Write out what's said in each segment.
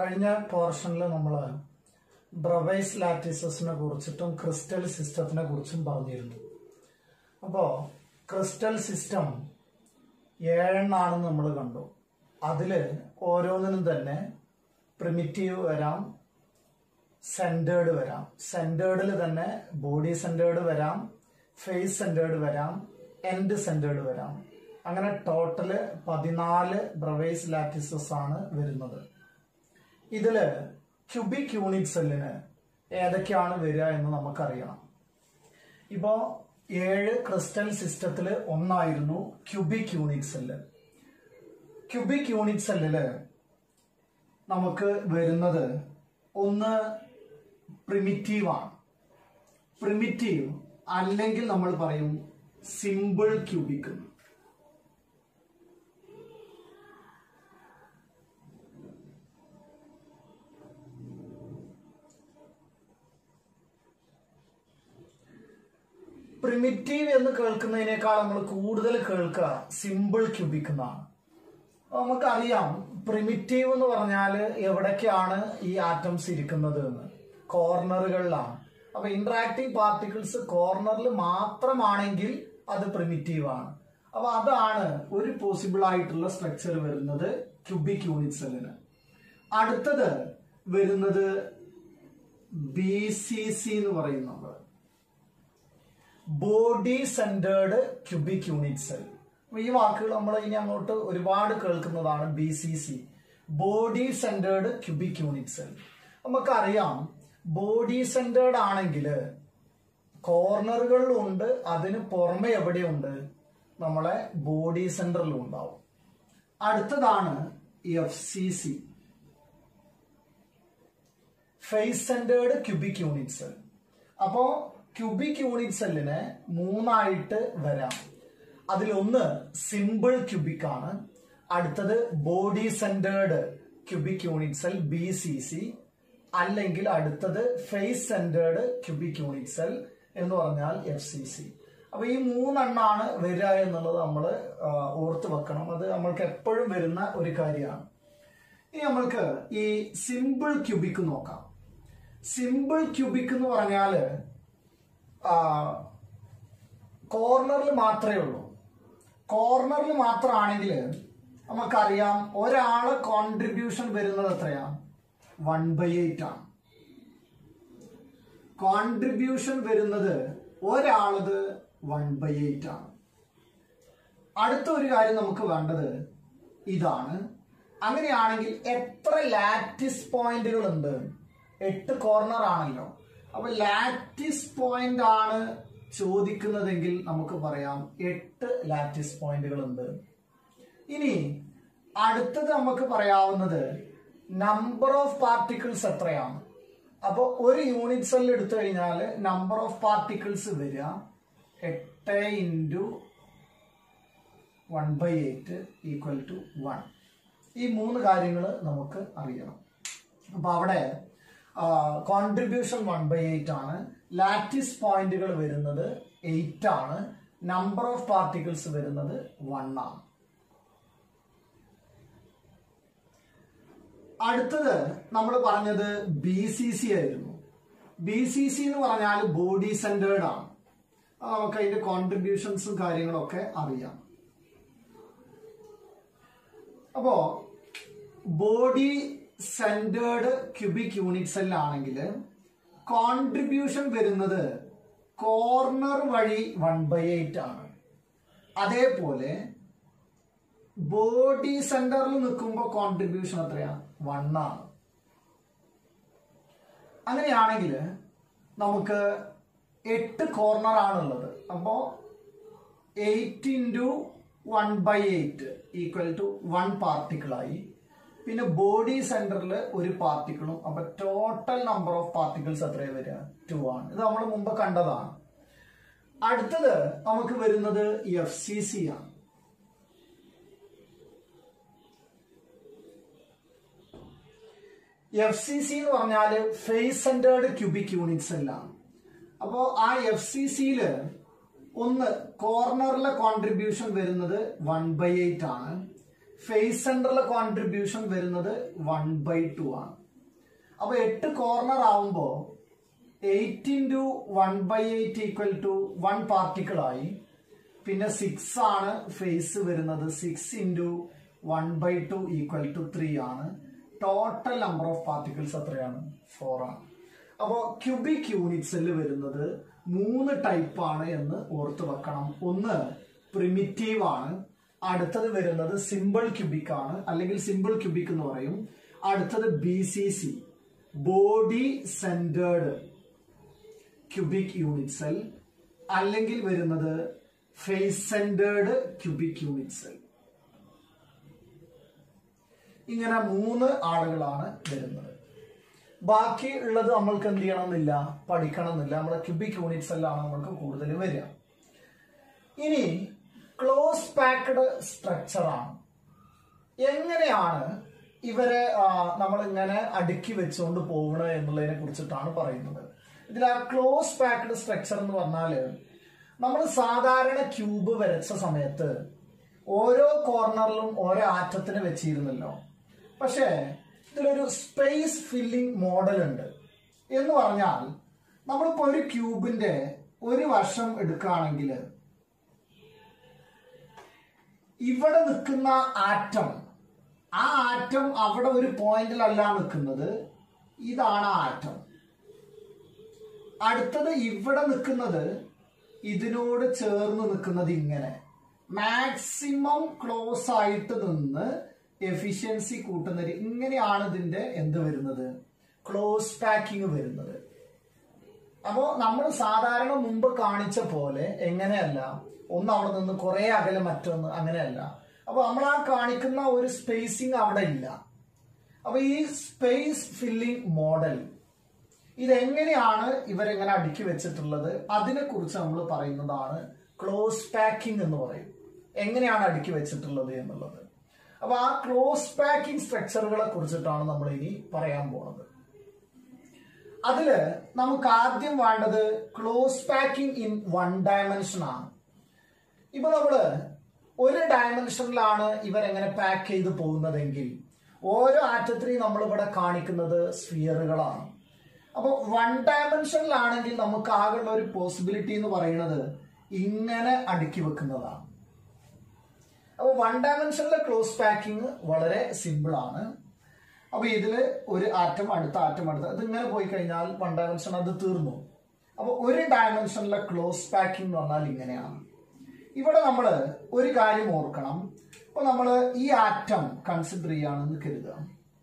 കഴിഞ്ഞ പോർഷനിൽ നമ്മൾ ബ്രവൈസ് ലാറ്റിസസിനെ കുറിച്ചിട്ടും ക്രിസ്റ്റൽ സിസ്റ്റത്തിനെ കുറിച്ചും പറഞ്ഞിരുന്നു അപ്പോൾ ക്രിസ്റ്റൽ സിസ്റ്റം ഏഴെണ്ണാണെന്ന് നമ്മൾ കണ്ടു അതിൽ ഓരോന്നിനും തന്നെ പ്രിമിറ്റീവ് വരാം സെന്റേർഡ് വരാം സെന്റേർഡിൽ തന്നെ ബോഡി സെന്റേർഡ് വരാം ഫേസ് സെന്റേർഡ് വരാം എൻഡ് സെന്റേർഡ് വരാം അങ്ങനെ ടോട്ടല് പതിനാല് ബ്രവൈസ് ലാറ്റിസസ് ആണ് വരുന്നത് ഇതില് ക്യൂബിക് യൂണിറ്റ് സെല്ലിന് ഏതൊക്കെയാണ് വരിക എന്ന് നമുക്കറിയണം ഇപ്പോ ഏഴ് ക്രിസ്റ്റൽ സിസ്റ്റത്തില് ഒന്നായിരുന്നു cubic unit cell cubic unit സെല്ലില് നമുക്ക് വരുന്നത് ഒന്ന് പ്രിമിറ്റീവ് ആണ് പ്രിമിറ്റീവ് അല്ലെങ്കിൽ നമ്മൾ പറയും സിമ്പിൾ ക്യൂബിക് എന്ന് പ്രിമിറ്റീവ് എന്ന് കേൾക്കുന്നതിനേക്കാൾ നമ്മൾ കൂടുതൽ കേൾക്കുക സിമ്പിൾ ക്യൂബിക് എന്നാണ് അപ്പൊ നമുക്കറിയാം പ്രിമിറ്റീവ് എന്ന് പറഞ്ഞാൽ എവിടേക്കാണ് ഈ ആറ്റംസ് ഇരിക്കുന്നത് എന്ന് കോർണറുകളിലാണ് അപ്പൊ ഇന്ററാക്ടിങ് പാർട്ടിക്കിൾസ് കോർണറിൽ മാത്രമാണെങ്കിൽ അത് പ്രിമിറ്റീവ് ആണ് അപ്പൊ അതാണ് ഒരു പോസിബിൾ ആയിട്ടുള്ള സ്ട്രക്ചർ വരുന്നത് ക്യൂബിക് യൂണിറ്റ് സെല്ലിന് അടുത്തത് വരുന്നത് ബി സി സി എന്ന് പറയും നമ്മൾ body centred cubic unit cell ഈ വാക്കുകൾ നമ്മൾ ഇനി അങ്ങോട്ട് ഒരുപാട് കേൾക്കുന്നതാണ് B C C body centred cubic unit cell നമുക്കറിയാം ബോഡി സെന്റേർഡ് ആണെങ്കിൽ കോർണറുകളിലും ഉണ്ട് അതിന് പുറമെ എവിടെയുണ്ട് നമ്മളെ ബോഡി സെന്ററിലും ഉണ്ടാവും അടുത്തതാണ് F C C face centred cubic unit cell അപ്പോ ക്യൂബിക് യൂണിറ്റ് സെല്ലിന് മൂന്നായിട്ട് വരാം അതിലൊന്ന് സിമ്പിൾ ക്യൂബിക് ആണ് അടുത്തത് body centred cubic unit cell B C C അല്ലെങ്കിൽ അടുത്തത് face centred cubic unit cell എന്ന് പറഞ്ഞാൽ എഫ് സി സി അപ്പൊ ഈ മൂന്നെണ്ണാണ് വരിക എന്നുള്ളത് നമ്മൾ ഓർത്ത് വെക്കണം അത് നമ്മൾക്ക് എപ്പോഴും വരുന്ന ഒരു കാര്യമാണ് ഇനി നമ്മൾക്ക് ഈ സിമ്പിൾ ക്യൂബിക് നോക്കാം സിമ്പിൾ ക്യൂബിക് എന്ന് പറഞ്ഞാല് കോർണറിൽ മാത്രമേ ഉള്ളൂ കോർണറിൽ മാത്രമാണെങ്കിൽ നമുക്കറിയാം ഒരാളെ കോൺട്രിബ്യൂഷൻ വരുന്നത് എത്രയാ വൺ ബൈ എയ്റ്റ് ആണ് കോൺട്രിബ്യൂഷൻ വരുന്നത് ഒരാളത് വൺ ബൈ എയ്റ്റ് ആണ് അടുത്ത ഒരു കാര്യം നമുക്ക് വേണ്ടത് ഇതാണ് അങ്ങനെയാണെങ്കിൽ എത്ര ലാറ്റിസ് പോയിന്റുകൾ ഉണ്ട് എട്ട് കോർണർ ആണല്ലോ അപ്പൊ ലാറ്റിസ് പോയിന്റ് ആണ് ചോദിക്കുന്നതെങ്കിൽ നമുക്ക് പറയാം എട്ട് ലാറ്റിസ് പോയിന്റുകൾ ഉണ്ട് ഇനി അടുത്തത് നമുക്ക് പറയാവുന്നത് നമ്പർ ഓഫ് പാർട്ടിക്കിൾസ് എത്രയാണ് അപ്പോൾ ഒരു യൂണിറ്റ് സെൽ എടുത്തു കഴിഞ്ഞാൽ നമ്പർ ഓഫ് പാർട്ടിക്കിൾസ് വരിക എട്ട് into one by eight equal to one ഈ മൂന്ന് കാര്യങ്ങൾ നമുക്ക് അറിയണം അപ്പൊ അവിടെ കോൺട്രിബ്യൂഷൻ വൺ ബൈ എയ്റ്റ് ആണ് ലാറ്റിസ് പോയിന്റുകൾ വരുന്നത് എയ്റ്റ് ആണ് നമ്പർ ഓഫ് പാർട്ടിക്കിൾസ് വരുന്നത് വൺ ആണ് അടുത്തത് നമ്മൾ പറഞ്ഞത് ബി സി സി ആയിരുന്നു ബി സി സി എന്ന് പറഞ്ഞാൽ ബോഡി സെന്റേർഡ് ആണ് അത് നമുക്ക് അതിന്റെ കോൺട്രിബ്യൂഷൻസും കാര്യങ്ങളൊക്കെ അറിയാം അപ്പോ body centred cubic unit cell ആണെങ്കിൽ കോൺട്രിബ്യൂഷൻ വരുന്നത് കോർണർ വഴി വൺ ബൈ എയ്റ്റ് ആണ് അതേപോലെ ബോഡി സെന്ററിൽ നിൽക്കുമ്പോൾ കോൺട്രിബ്യൂഷൻ എത്രയാണ് വൺ ആണ് അങ്ങനെയാണെങ്കിൽ നമുക്ക് എട്ട് കോർണർ ആണുള്ളത് അപ്പോൾ eight into one by eight equal to one പാർട്ടിക്കിളായി പിന്നെ ബോഡി സെന്ററിൽ ഒരു പാർട്ടിക്കിളും അപ്പൊ ടോട്ടൽ നമ്പർ ഓഫ് പാർട്ടിക്കിൾസ് എത്രയാണ് വരിക ടു ആണ് ഇത് നമ്മൾ മുമ്പ് കണ്ടതാണ് അടുത്തത് നമുക്ക് വരുന്നത് എഫ് സി സി ആണ് എഫ് സി സി എന്ന് പറഞ്ഞാൽ ഫേസ് സെന്റേർഡ് ക്യൂബിക് യൂണിറ്റ് സെല്ലാണ് അപ്പോൾ ആ എഫ് സി സിയില് ഒന്ന് കോർണറിലെ കോൺട്രിബ്യൂഷൻ വരുന്നത് വൺ ബൈ എയ്റ്റ് ആണ് ഫേസ് സെന്ററിലെ കോൺട്രിബ്യൂഷൻ വരുന്നത് വൺ ബൈ ടു ആണ് അപ്പൊ എട്ട് കോർണർ ആവുമ്പോ eight into one by eight equal to one particle ആയി പിന്നെ സിക്സ് ആണ് ഫേസ് വരുന്നത് six into one by two equal to three ആണ് ടോട്ടൽ നമ്പർ ഓഫ് പാർട്ടിക്കിൾസ് എത്രയാണ് ഫോർ ആണ് അപ്പോൾ ക്യൂബിക് യൂണിറ്റ്സിൽ വരുന്നത് മൂന്ന് ടൈപ്പ് ആണ് എന്ന് ഓർത്ത് വെക്കണം ഒന്ന് പ്രിമിറ്റീവ് ആണ് അടുത്തത് വരുന്നത് സിമ്പിൾ ക്യൂബിക് ആണ് അല്ലെങ്കിൽ സിമ്പിൾ ക്യൂബിക് എന്ന് പറയും അടുത്തത് B C C body centred cubic unit cell അല്ലെങ്കിൽ വരുന്നത് face centred cubic unit cell ഇങ്ങനെ മൂന്ന് ആളുകളാണ് വരുന്നത് ബാക്കി ഉള്ളത് നമ്മൾക്ക് എന്ത് ചെയ്യണമെന്നില്ല പഠിക്കണമെന്നില്ല നമ്മുടെ ക്യൂബിക് യൂണിറ്റ് സെല്ലാണ് നമ്മൾക്ക് കൂടുതൽ വരിക ഇനി ക്ലോസ് പാക്ഡ് സ്ട്രക്ചർ ആണ് എങ്ങനെയാണ് ഇവരെ നമ്മൾ ഇങ്ങനെ അടുക്കി വെച്ചുകൊണ്ട് പോകണത് എന്നുള്ളതിനെ കുറിച്ചിട്ടാണ് പറയുന്നത് ഇതിൽ ആ ക്ലോസ് പാക്ഡ് സ്ട്രക്ചർ എന്ന് പറഞ്ഞാല് നമ്മൾ സാധാരണ ക്യൂബ് വരച്ച സമയത്ത് ഓരോ കോർണറിലും ഓരോ ആറ്റത്തിന് വെച്ചിരുന്നല്ലോ പക്ഷേ ഇതിലൊരു സ്പേസ് ഫില്ലിംഗ് മോഡൽ ഉണ്ട് എന്ന് പറഞ്ഞാൽ നമ്മളിപ്പോ ഒരു ക്യൂബിന്റെ ഒരു വശം എടുക്കുകയാണെങ്കിൽ ഇവിടെ നിൽക്കുന്ന ആറ്റം ആ ആറ്റം അവിടെ ഒരു പോയിന്റിലല്ല നിൽക്കുന്നത് ഇതാണ് ആ ആറ്റം അടുത്തത് ഇവിടെ നിൽക്കുന്നത് ഇതിനോട് ചേർന്ന് നിൽക്കുന്നത് ഇങ്ങനെ മാക്സിമം ക്ലോസ് ആയിട്ട് നിന്ന് എഫിഷ്യൻസി കൂട്ടുന്നത് ഇങ്ങനെയാണ് ഇതിന്റെ എന്ത് വരുന്നത് ക്ലോസ് പാക്കിംഗ് വരുന്നത് അപ്പോ നമ്മൾ സാധാരണ മുമ്പ് കാണിച്ച പോലെ എങ്ങനെയല്ല ഒന്ന് അവിടെ നിന്ന് കുറെ അകലെ മറ്റൊന്ന് അങ്ങനെയല്ല അപ്പൊ നമ്മൾ ആ കാണിക്കുന്ന ഒരു സ്പേസിങ് അവിടെ ഇല്ല അപ്പൊ ഈ സ്പേസ് ഫില്ലിംഗ് മോഡൽ ഇതെങ്ങനെയാണ് ഇവരെങ്ങനെ അടുക്കി വെച്ചിട്ടുള്ളത് അതിനെ കുറിച്ച് നമ്മൾ പറയുന്നതാണ് ക്ലോസ് പാക്കിംഗ് എന്ന് പറയും എങ്ങനെയാണ് അടുക്കി വെച്ചിട്ടുള്ളത് എന്നുള്ളത് അപ്പൊ ആ ക്ലോസ് പാക്കിംഗ് സ്ട്രക്ചറുകളെ കുറിച്ചിട്ടാണ് നമ്മൾ ഇനി പറയാൻ പോണത് അതില് നമുക്ക് ആദ്യം വേണ്ടത് close packing in one dimension ആണ് ഇപ്പൊ നമ്മള് ഒരു ഡയമെൻഷനിലാണ് ഇവരെങ്ങനെ പാക്ക് ചെയ്ത് പോകുന്നതെങ്കിൽ ഓരോ ആറ്റത്തിനെയും നമ്മൾ ഇവിടെ കാണിക്കുന്നത് സ്ഫിയറുകളാണ് അപ്പൊ വൺ ഡയമെൻഷനിലാണെങ്കിൽ നമുക്ക് ആകെയുള്ള ഒരു പോസിബിലിറ്റി എന്ന് പറയുന്നത് ഇങ്ങനെ അടുക്കി വെക്കുന്നതാണ് അപ്പൊ വൺ ഡയമെൻഷനിലെ ക്ലോസ് പാക്കിംഗ് വളരെ സിമ്പിൾ ആണ് അപ്പൊ ഇതില് ഒരു ആറ്റം അടുത്ത ആറ്റം അടുത്ത ഇത് ഇങ്ങനെ പോയി കഴിഞ്ഞാൽ വൺ ഡയമെൻഷൻ അത് തീർന്നു അപ്പൊ ഒരു ഡയമെൻഷനിലെ ക്ലോസ് പാക്കിംഗ് എന്ന് പറഞ്ഞാൽ ഇങ്ങനെയാണ് ഇവിടെ നമ്മൾ ഒരു കാര്യം ഓർക്കണം ഇപ്പൊ നമ്മൾ ഈ ആറ്റം കൺസിഡർ ചെയ്യുകയാണെന്ന് കരുതുക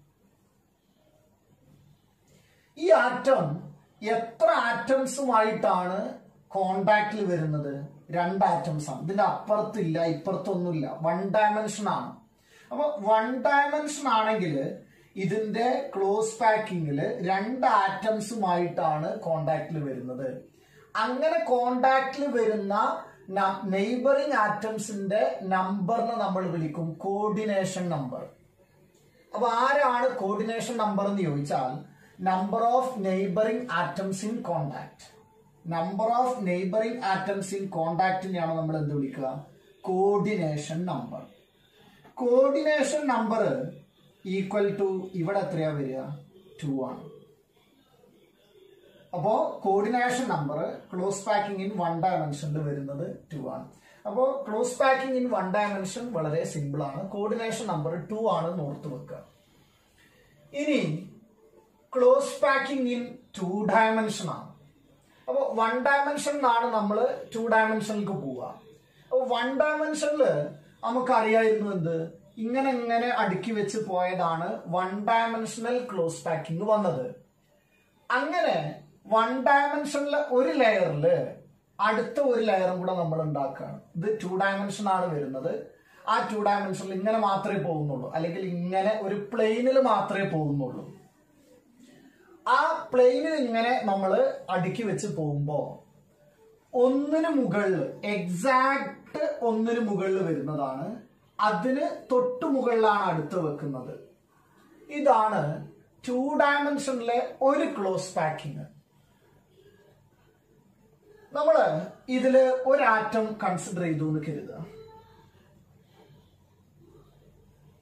ഈ ആറ്റം എത്ര ആറ്റംസുമായിട്ടാണ് കോണ്ടാക്റ്റിൽ വരുന്നത് രണ്ട് ആറ്റംസ് ആണ് ഇതിന്റെ അപ്പുറത്തില്ല ഇപ്പുറത്തൊന്നുമില്ല വൺ ഡയമെൻഷൻ ആണ് അപ്പൊ വൺ ഡയമെൻഷൻ ആണെങ്കിൽ ഇതിന്റെ ക്ലോസ് പാക്കിങ്ങിൽ രണ്ട് ആറ്റംസുമായിട്ടാണ് കോണ്ടാക്റ്റിൽ വരുന്നത് അങ്ങനെ കോണ്ടാക്റ്റിൽ വരുന്ന നെയ്ബറിംഗ് ആറ്റംസിന്റെ നമ്പറിനെ നമ്മൾ വിളിക്കും കോർഡിനേഷൻ നമ്പർ അപ്പൊ ആരാണ് കോർഡിനേഷൻ നമ്പർ എന്ന് ചോദിച്ചാൽ number of neighbouring atoms in contact number of neighbouring atoms in കോണ്ടാക്റ്റിനെയാണ് നമ്മൾ എന്ത് വിളിക്കുക coordination number coordination number equal to ഇവിടെ എത്രയാ വരിക ടു ആണ് അപ്പോ coordination number close packing in one ഡയമെൻഷനിൽ വരുന്നത് ടു ആണ് അപ്പോൾ close packing in one dimension വളരെ സിമ്പിൾ ആണ് കോർഡിനേഷൻ നമ്പർ ടു ആണ് ഓർത്ത് വെക്കുക ഇനി close packing in two dimension ആണ് അപ്പോൾ വൺ ഡയമെൻഷനിലാണ് നമ്മൾ ടു ഡയമെൻഷനിലേക്ക് പോവുക അപ്പോൾ വൺ ഡയമെൻഷനിൽ നമുക്ക് അറിയായിരുന്നു എന്ത് ഇങ്ങനെ ഇങ്ങനെ അടുക്കി വെച്ച് പോയതാണ് വൺ ഡയമെൻഷണൽ ക്ലോസ് പാക്കിംഗ് വന്നത് അങ്ങനെ വൺ ഡയമെൻഷനിലെ ഒരു ലെയറിൽ അടുത്ത ഒരു ലെയറും കൂടെ നമ്മൾ ഉണ്ടാക്കുകയാണ് ഇത് ടു ഡയമെൻഷൻ ആണ് വരുന്നത് ആ ടു ഡയമെൻഷനിൽ ഇങ്ങനെ മാത്രമേ പോകുന്നുള്ളൂ അല്ലെങ്കിൽ ഇങ്ങനെ ഒരു പ്ലെയിനിൽ മാത്രമേ പോകുന്നുള്ളൂ ആ പ്ലെയിനിൽ ഇങ്ങനെ നമ്മൾ അടുക്കി വെച്ച് പോകുമ്പോ ഒന്നിന് മുകളിൽ എക്സാക്ട് ഒന്നിന് മുകളിൽ വരുന്നതാണ് അതിന് തൊട്ടു മുകളിലാണ് അടുത്ത് വെക്കുന്നത് ഇതാണ് ടു ഡയമെൻഷനിലെ ഒരു ക്ലോസ് പാക്കിങ് നമ്മള് ഇതില് ഒരു ആറ്റം കൺസിഡർ ചെയ്തു എന്ന് കരുതുക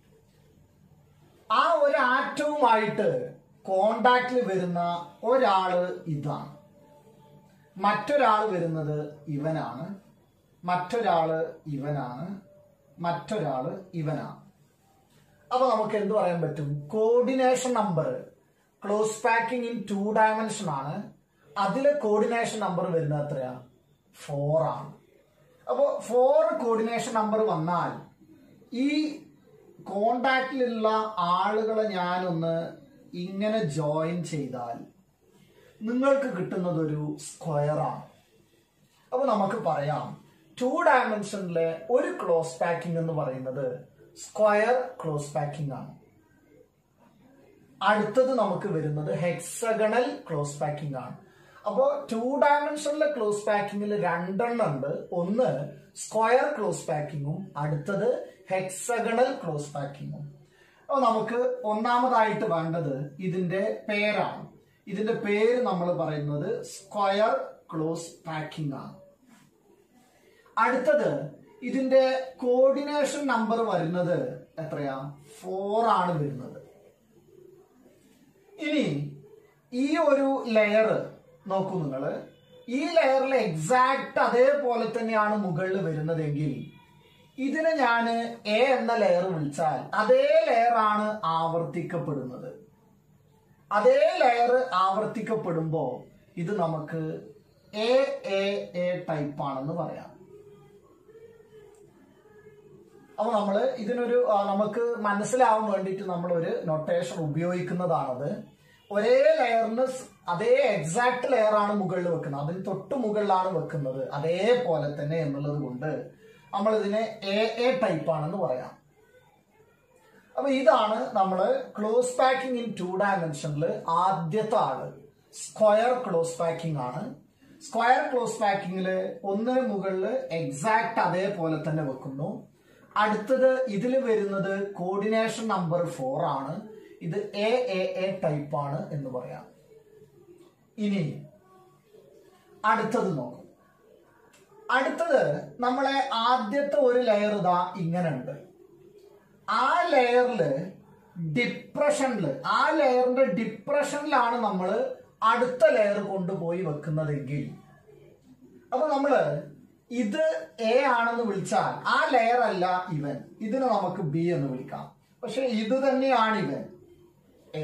ആ ഒരു ആറ്റവുമായിട്ട് കോണ്ടാക്റ്റിൽ വരുന്ന ഒരാള് ഇതാണ് മറ്റൊരാൾ വരുന്നത് ഇവനാണ് മറ്റൊരാള് ഇവനാണ് മറ്റൊരാള് ഇവനാണ് അപ്പൊ നമുക്ക് എന്ത് പറയാൻ പറ്റും coordination number close packing in two dimension ആണ് അതിലെ കോർഡിനേഷൻ നമ്പർ വരുന്നത് എത്രയാ ഫോർ ആണ് അപ്പോ ഫോർ കോർഡിനേഷൻ നമ്പർ വന്നാൽ ഈ കോണ്ടാക്റ്റിലുള്ള ആളുകളെ ഞാനൊന്ന് ഇങ്ങനെ ജോയിൻ ചെയ്താൽ നിങ്ങൾക്ക് കിട്ടുന്നത് ഒരു സ്ക്വയർ ആണ് അപ്പൊ നമുക്ക് പറയാം ടു ഡയമെൻഷനിലെ ഒരു ക്ലോസ് പാക്കിംഗ് എന്ന് പറയുന്നത് സ്ക്വയർ ക്ലോസ് പാക്കിംഗ് ആണ് അടുത്തത് നമുക്ക് വരുന്നത് ഹെക്സഗണൽ ക്ലോസ് പാക്കിംഗ് ആണ് അപ്പോ ടു ഡയമെൻഷനിലെ ക്ലോസ് പാക്കിംഗിൽ രണ്ടെണ്ണം ഉണ്ട് ഒന്ന് സ്ക്വയർ ക്ലോസ് പാക്കിങ്ങും അടുത്തത് ഹെക്സഗണൽ ക്ലോസ് പാക്കിങ്ങും അപ്പൊ നമുക്ക് ഒന്നാമതായിട്ട് വേണ്ടത് ഇതിന്റെ പേരാണ് ഇതിന്റെ പേര് നമ്മൾ പറയുന്നത് സ്ക്വയർ ക്ലോസ് പാക്കിംഗ് ആണ് അടുത്തത് ഇതിന്റെ കോർഡിനേഷൻ നമ്പർ വരുന്നത് എത്രയാ ഫോർ ആണ് വരുന്നത് ഇനി ഈ ഒരു ലെയർ നോക്കൂ നിങ്ങൾ ഈ ലെയറിൽ എക്സാക്ട് അതേപോലെ തന്നെയാണ് മുകളിൽ വരുന്നതെങ്കിൽ ഇതിനെ ഞാൻ എ എന്ന ലെയർ വിളിച്ചാൽ അതേ ലെയർ ആണ് ആവർത്തിക്കപ്പെടുന്നത് അതേ ലെയർ ആവർത്തിക്കപ്പെടുമ്പോ ഇത് നമുക്ക് എ എ എ ടൈപ്പ് ആണെന്ന് പറയാം അപ്പൊ നമ്മൾ ഇതിനൊരു ആ, നമുക്ക് മനസ്സിലാവാൻ വേണ്ടിയിട്ട് നമ്മൾ ഒരു നൊട്ടേഷൻ ഉപയോഗിക്കുന്നതാണത് ഒരേ ലെയറിന് സ് അതേ എക്സാക്ട് ലെയർ ആണ് മുകളിൽ വെക്കുന്നത് അതിന് തൊട്ട് മുകളിലാണ് വെക്കുന്നത് അതേപോലെ തന്നെ എന്നുള്ളത് കൊണ്ട് നമ്മൾ ഇതിനെ എ എ ടൈപ്പ് ആണെന്ന് പറയാം അപ്പൊ ഇതാണ് നമ്മൾ ക്ലോസ് പാക്കിംഗ് ഇൻ ടു ഡയമെൻഷനിൽ ആദ്യത്തെ ആള് സ്ക്വയർ ക്ലോസ് പാക്കിംഗ് ആണ് സ്ക്വയർ ക്ലോസ് പാക്കിംഗിൽ ഒന്നിന് മുകളിൽ എക്സാക്ട് അതേപോലെ തന്നെ വെക്കുന്നു അടുത്തത് ഇതിൽ വരുന്നത് കോർഡിനേഷൻ നമ്പർ ഫോർ ആണ് ഇത് എ എ എ ടൈപ്പ് ആണ് എന്ന് പറയാം ഇനി അടുത്തത് നോക്കും അടുത്തത് നമ്മളെ ആദ്യത്തെ ഒരു ലെയർ ഇതാ ഇങ്ങനെ ഉണ്ട് ആ ലെയറില് ഡിപ്രഷനില് ആ ലെയറിന്റെ ഡിപ്രഷനിലാണ് നമ്മൾ അടുത്ത ലെയർ കൊണ്ടുപോയി വെക്കുന്നതെങ്കിൽ അപ്പൊ നമ്മള് ഇത് എ ആണെന്ന് വിളിച്ചാൽ ആ ലെയർ അല്ല ഇവൻ ഇതിനെ നമുക്ക് ബി എന്ന് വിളിക്കാം പക്ഷെ ഇത് തന്നെയാണ് ഇവൻ എ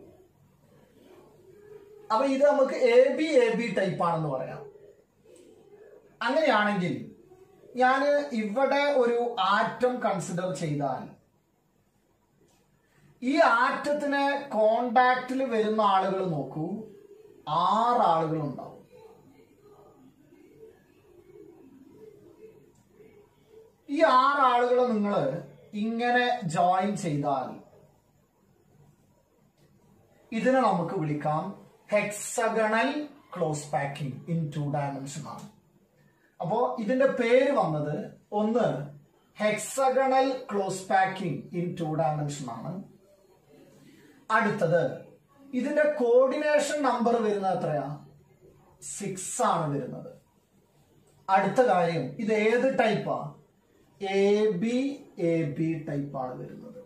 അപ്പൊ ഇത് നമുക്ക് A B A B type ആണെന്ന് പറയാം അങ്ങനെയാണെങ്കിൽ ഞാൻ ഇവിടെ ഒരു ആറ്റം കൺസിഡർ ചെയ്താൽ ഈ ആറ്റത്തിന് കോണ്ടാക്റ്റിൽ വരുന്ന ആളുകൾ നോക്കൂ ആറ് ആളുകൾ ഉണ്ടാവും ഈ ആറ് ആളുകളെ നിങ്ങൾ ഇങ്ങനെ ജോയിൻ ചെയ്താൽ ഇതിനെ നമുക്ക് വിളിക്കാം hexagonal close packing in two dimension ആണ് അപ്പോ ഇതിന്റെ പേര് വന്നത് ഒന്ന് hexagonal close packing in two dimension ആണ് അടുത്തത് ഇതിന്റെ കോർഡിനേഷൻ നമ്പർ വരുന്നത് എത്രയാ സിക്സ് ആണ് വരുന്നത് അടുത്ത കാര്യം ഇത് ഏത് ടൈപ്പാ A B A B type ആണ് വരുന്നത്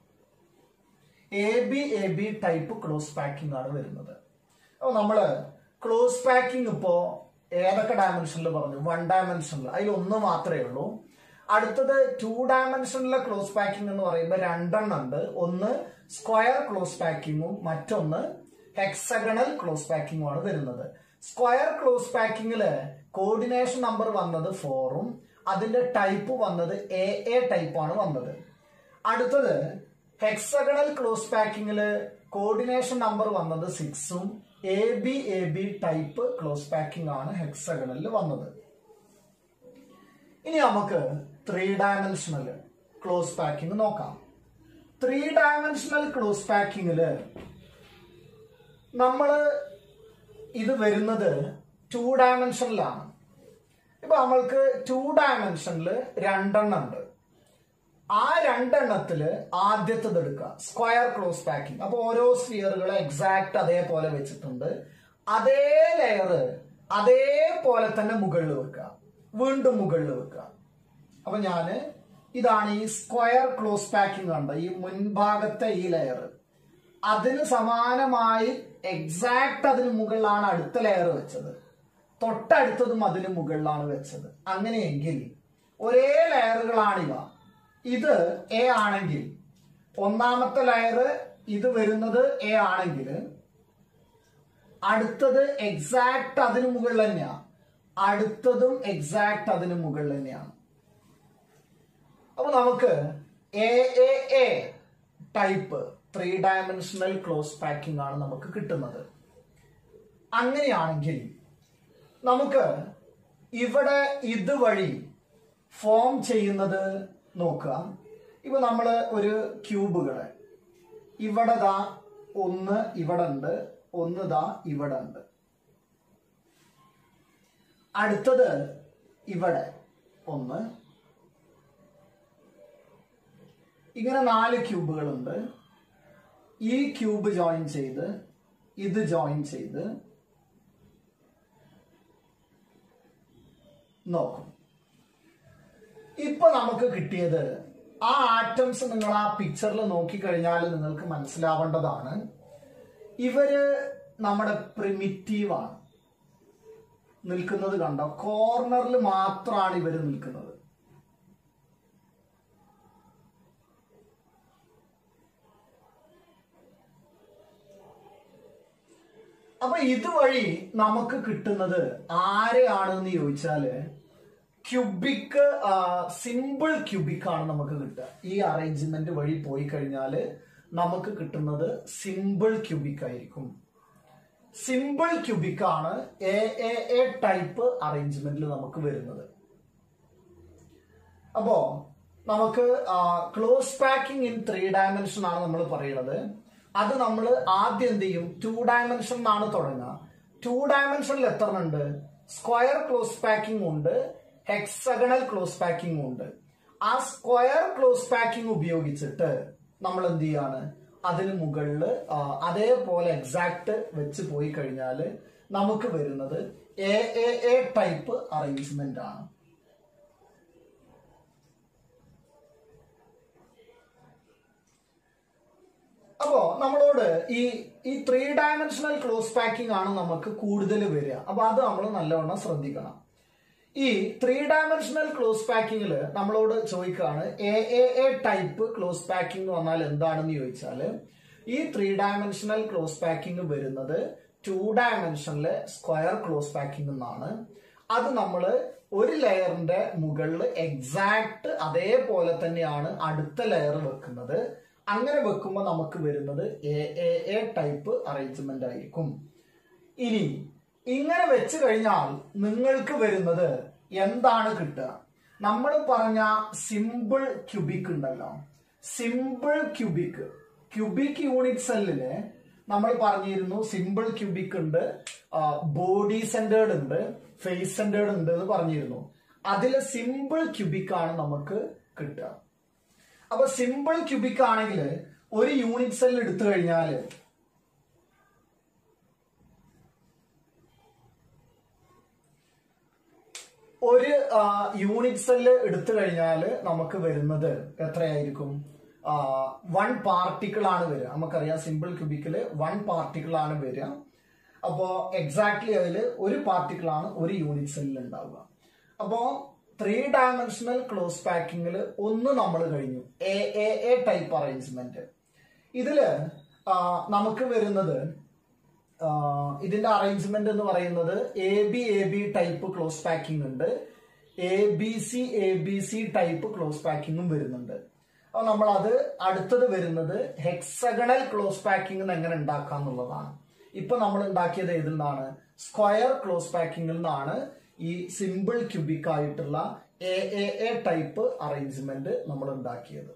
A B A B type close packing ആണ് വരുന്നത് അപ്പോൾ നമ്മള് ക്ലോസ് പാക്കിംഗ് ഇപ്പോ ഏതൊക്കെ ഡയമെൻഷനിൽ പറഞ്ഞു വൺ ഡയമെൻഷനിൽ അതിൽ ഒന്ന് മാത്രമേ ഉള്ളൂ അടുത്തത് ടു ഡയമെൻഷനിലെ ക്ലോസ് പാക്കിംഗ് എന്ന് പറയുമ്പോൾ രണ്ടെണ്ണം ഉണ്ട് ഒന്ന് സ്ക്വയർ ക്ലോസ് പാക്കിങ്ങും മറ്റൊന്ന് ഹെക്സഗണൽ ക്ലോസ് പാക്കിങ്ങും ആണ് വരുന്നത് സ്ക്വയർ ക്ലോസ് പാക്കിങ്ങില് കോർഡിനേഷൻ നമ്പർ വന്നത് ഫോറും അതിന്റെ ടൈപ്പ് വന്നത് എ എ ടൈപ്പ് ആണ് വന്നത് അടുത്തത് ഹെക്സഗണൽ ക്ലോസ് പാക്കിങ്ങില് കോർഡിനേഷൻ നമ്പർ വന്നത് സിക്സും A B A B type close packing ആണ് ഹെക്സഗണലിൽ വന്നത് ഇനി നമുക്ക് ത്രീ ഡയമെൻഷണൽ ക്ലോസ് പാക്കിംഗ് നോക്കാം ത്രീ ഡയമെൻഷണൽ ക്ലോസ് പാക്കിങ്ങില് നമ്മള് ഇത് വരുന്നത് ടു ഡയമെൻഷനിലാണ് ഇപ്പൊ നമ്മൾക്ക് ടു ഡയമെൻഷനിൽ രണ്ടെണ്ണം ഉണ്ട് ആ രണ്ടെണ്ണത്തില് ആദ്യത്തത് എടുക്കുക സ്ക്വയർ ക്ലോസ് പാക്കിംഗ് അപ്പൊ ഓരോ സ്ഫിയറുകൾ എക്സാക്ട് അതേപോലെ വെച്ചിട്ടുണ്ട് അതേ ലെയർ അതേപോലെ തന്നെ മുകളിൽ വെക്കുക വീണ്ടും മുകളിൽ വെക്കുക അപ്പൊ ഞാന് ഇതാണ് ഈ സ്ക്വയർ ക്ലോസ് പാക്കിംഗ് കണ്ട ഈ മുൻഭാഗത്തെ ഈ ലെയർ അതിന് സമാനമായി എക്സാക്ട് അതിന് മുകളിലാണ് അടുത്ത ലെയർ വെച്ചത് തൊട്ടടുത്തതും അതിന് മുകളിലാണ് വെച്ചത് അങ്ങനെയെങ്കിൽ ഒരേ ലെയറുകളാണിവ ഇത് എ ആണെങ്കിൽ ഒന്നാമത്തെ ലെയർ ഇത് വരുന്നത് എ ആണെങ്കിൽ അടുത്തത് എക്സാക്ട് അതിന് മുകളിൽ തന്നെയാണ് അടുത്തതും എക്സാക്ട് അതിന് മുകളിൽ തന്നെയാണ് അപ്പൊ നമുക്ക് A A A type three dimensional close packing ആണ് നമുക്ക് കിട്ടുന്നത് അങ്ങനെയാണെങ്കിൽ നമുക്ക് ഇവിടെ ഇതുവഴി ഫോം ചെയ്യുന്നത് നോക്കുക ഇപ്പൊ നമ്മൾ ഒരു ക്യൂബുകള് ഇവിടെ ദാ ഒന്ന് ഇവിടെ ഉണ്ട് ഒന്ന് ദാ ഇവിടെ ഉണ്ട് അടുത്തത് ഇവിടെ ഒന്ന് ഇങ്ങനെ നാല് ക്യൂബുകളുണ്ട് ഈ ക്യൂബ് ജോയിൻ ചെയ്ത് ഇത് ജോയിൻ ചെയ്ത് നോക്കും ഇപ്പൊ നമുക്ക് കിട്ടിയത് ആ ആറ്റംസ് നിങ്ങൾ ആ പിക്ചറിൽ നോക്കിക്കഴിഞ്ഞാൽ നിങ്ങൾക്ക് മനസ്സിലാവേണ്ടതാണ് ഇവര് നമ്മുടെ പ്രിമിറ്റീവ് ആണ് നിൽക്കുന്നത് കണ്ടോ കോർണറിൽ മാത്രമാണ് ഇവര് നിൽക്കുന്നത് അപ്പൊ ഇതുവഴി നമുക്ക് കിട്ടുന്നത് ആരെയാണെന്ന് ചോദിച്ചാല് ക്യൂബിക് സിമ്പിൾ ക്യൂബിക് ആണ് നമുക്ക് കിട്ടുക ഈ അറേഞ്ച്മെന്റ് വഴി പോയി കഴിഞ്ഞാൽ നമുക്ക് കിട്ടുന്നത് സിമ്പിൾ ക്യൂബിക് ആയിരിക്കും സിമ്പിൾ ക്യൂബിക് ആണ് എ എ എ ടൈപ്പ് അറേഞ്ച്മെന്റിൽ നമുക്ക് വരുന്നത് അപ്പോ നമുക്ക് close packing in three dimension ആണ് നമ്മൾ പറയുന്നത് അത് നമ്മൾ ആദ്യം എന്ത് ചെയ്യും ടു ഡയമെൻഷൻ ആണ് തുടങ്ങുക ടു ഡയമെൻഷനിൽ എത്ര ഉണ്ട് സ്ക്വയർ ക്ലോസ് പാക്കിംഗ് ഉണ്ട് ഹെക്സഗണൽ ക്ലോസ് പാക്കിംഗ് ഉണ്ട് ആ സ്ക്വയർ ക്ലോസ് പാക്കിംഗ് ഉപയോഗിച്ചിട്ട് നമ്മൾ എന്ത് ചെയ്യാണ് അതിന് മുകളിൽ അതേപോലെ എക്സാക്ട് വെച്ച് പോയി കഴിഞ്ഞാൽ നമുക്ക് വരുന്നത് A A A type arrangement ആണ് അപ്പോ നമ്മളോട് ഈ ഈ ത്രീ ഡയമെൻഷണൽ ക്ലോസ് പാക്കിംഗ് ആണ് നമുക്ക് കൂടുതൽ വരിക അപ്പൊ അത് നമ്മൾ നല്ലവണ്ണം ശ്രദ്ധിക്കണം ഈ ത്രീ ഡയമെൻഷണൽ ക്ലോസ് പാക്കിങ്ങിൽ നമ്മളോട് ചോദിക്കുകയാണ് A A A type close packing വന്നാൽ എന്താണെന്ന് ചോദിച്ചാല് ഈ ത്രീ ഡയമെൻഷണൽ ക്ലോസ് പാക്കിംഗ് വരുന്നത് ടു ഡയമെൻഷനിലെ സ്ക്വയർ ക്ലോസ് പാക്കിംഗ് എന്നാണ് അത് നമ്മൾ ഒരു ലെയറിന്റെ മുകളിൽ എക്സാക്ട് അതേപോലെ തന്നെയാണ് അടുത്ത ലെയർ വെക്കുന്നത് അങ്ങനെ വെക്കുമ്പോൾ നമുക്ക് വരുന്നത് A A A type arrangement ആയിരിക്കും ഇനി ഇങ്ങനെ വെച്ച് കഴിഞ്ഞാൽ നിങ്ങൾക്ക് വരുന്നത് എന്താണ് കിട്ടുക നമ്മൾ പറഞ്ഞ സിമ്പിൾ ക്യൂബിക് ഉണ്ടല്ലോ സിമ്പിൾ ക്യൂബിക് ക്യൂബിക് യൂണിറ്റ് സെല്ലില് നമ്മൾ പറഞ്ഞിരുന്നു സിമ്പിൾ ക്യൂബിക് ഉണ്ട് ബോഡി സെന്റേർഡ് ഉണ്ട് ഫേസ് സെന്റേർഡ് ഉണ്ട് എന്ന് പറഞ്ഞിരുന്നു അതിൽ സിമ്പിൾ ക്യൂബിക് ആണ് നമുക്ക് കിട്ടുക അപ്പൊ സിമ്പിൾ ക്യൂബിക് ആണെങ്കിൽ ഒരു യൂണിറ്റ് സെൽ എടുത്തു കഴിഞ്ഞാൽ ഒരു യൂണിറ്റ് സെല്ല് എടുത്തു കഴിഞ്ഞാൽ നമുക്ക് വരുന്നത് എത്രയായിരിക്കും വൺ പാർട്ടിക്കിൾ ആണ് വരിക നമുക്കറിയാം സിമ്പിൾ ക്യൂബിക്കില് വൺ പാർട്ടിക്കിൾ ആണ് വരിക അപ്പോ എക്സാക്ട്ലി അതിൽ ഒരു പാർട്ടിക്കിൾ ആണ് ഒരു യൂണിറ്റ് സെല്ലിൽ ഉണ്ടാവുക അപ്പോ ത്രീ ഡയമെൻഷണൽ ക്ലോസ് പാക്കിങ്ങിൽ ഒന്ന് നമ്മൾ കഴിഞ്ഞു A A A type arrangement ഇതില് ആ, നമുക്ക് വരുന്നത് ആ, ഇതിന്റെ അറേഞ്ച്മെന്റ് എന്ന് പറയുന്നത് A B A B type close packing ഉണ്ട് A B C A B C type close പാക്കിങ്ങും വരുന്നുണ്ട് അപ്പൊ നമ്മൾ അത് അടുത്തത് വരുന്നത് ഹെക്സഗണൽ ക്ലോസ് പാക്കിംഗ് എങ്ങനെ ഉണ്ടാക്കാം എന്നുള്ളതാണ് ഇപ്പൊ നമ്മൾ ഉണ്ടാക്കിയത് ഏതിൽ നിന്നാണ് സ്ക്വയർ ക്ലോസ് പാക്കിംഗിൽ നിന്നാണ് ഈ സിമ്പിൾ ക്യൂബിക് ആയിട്ടുള്ള A A A type arrangement നമ്മൾ ഉണ്ടാക്കിയത്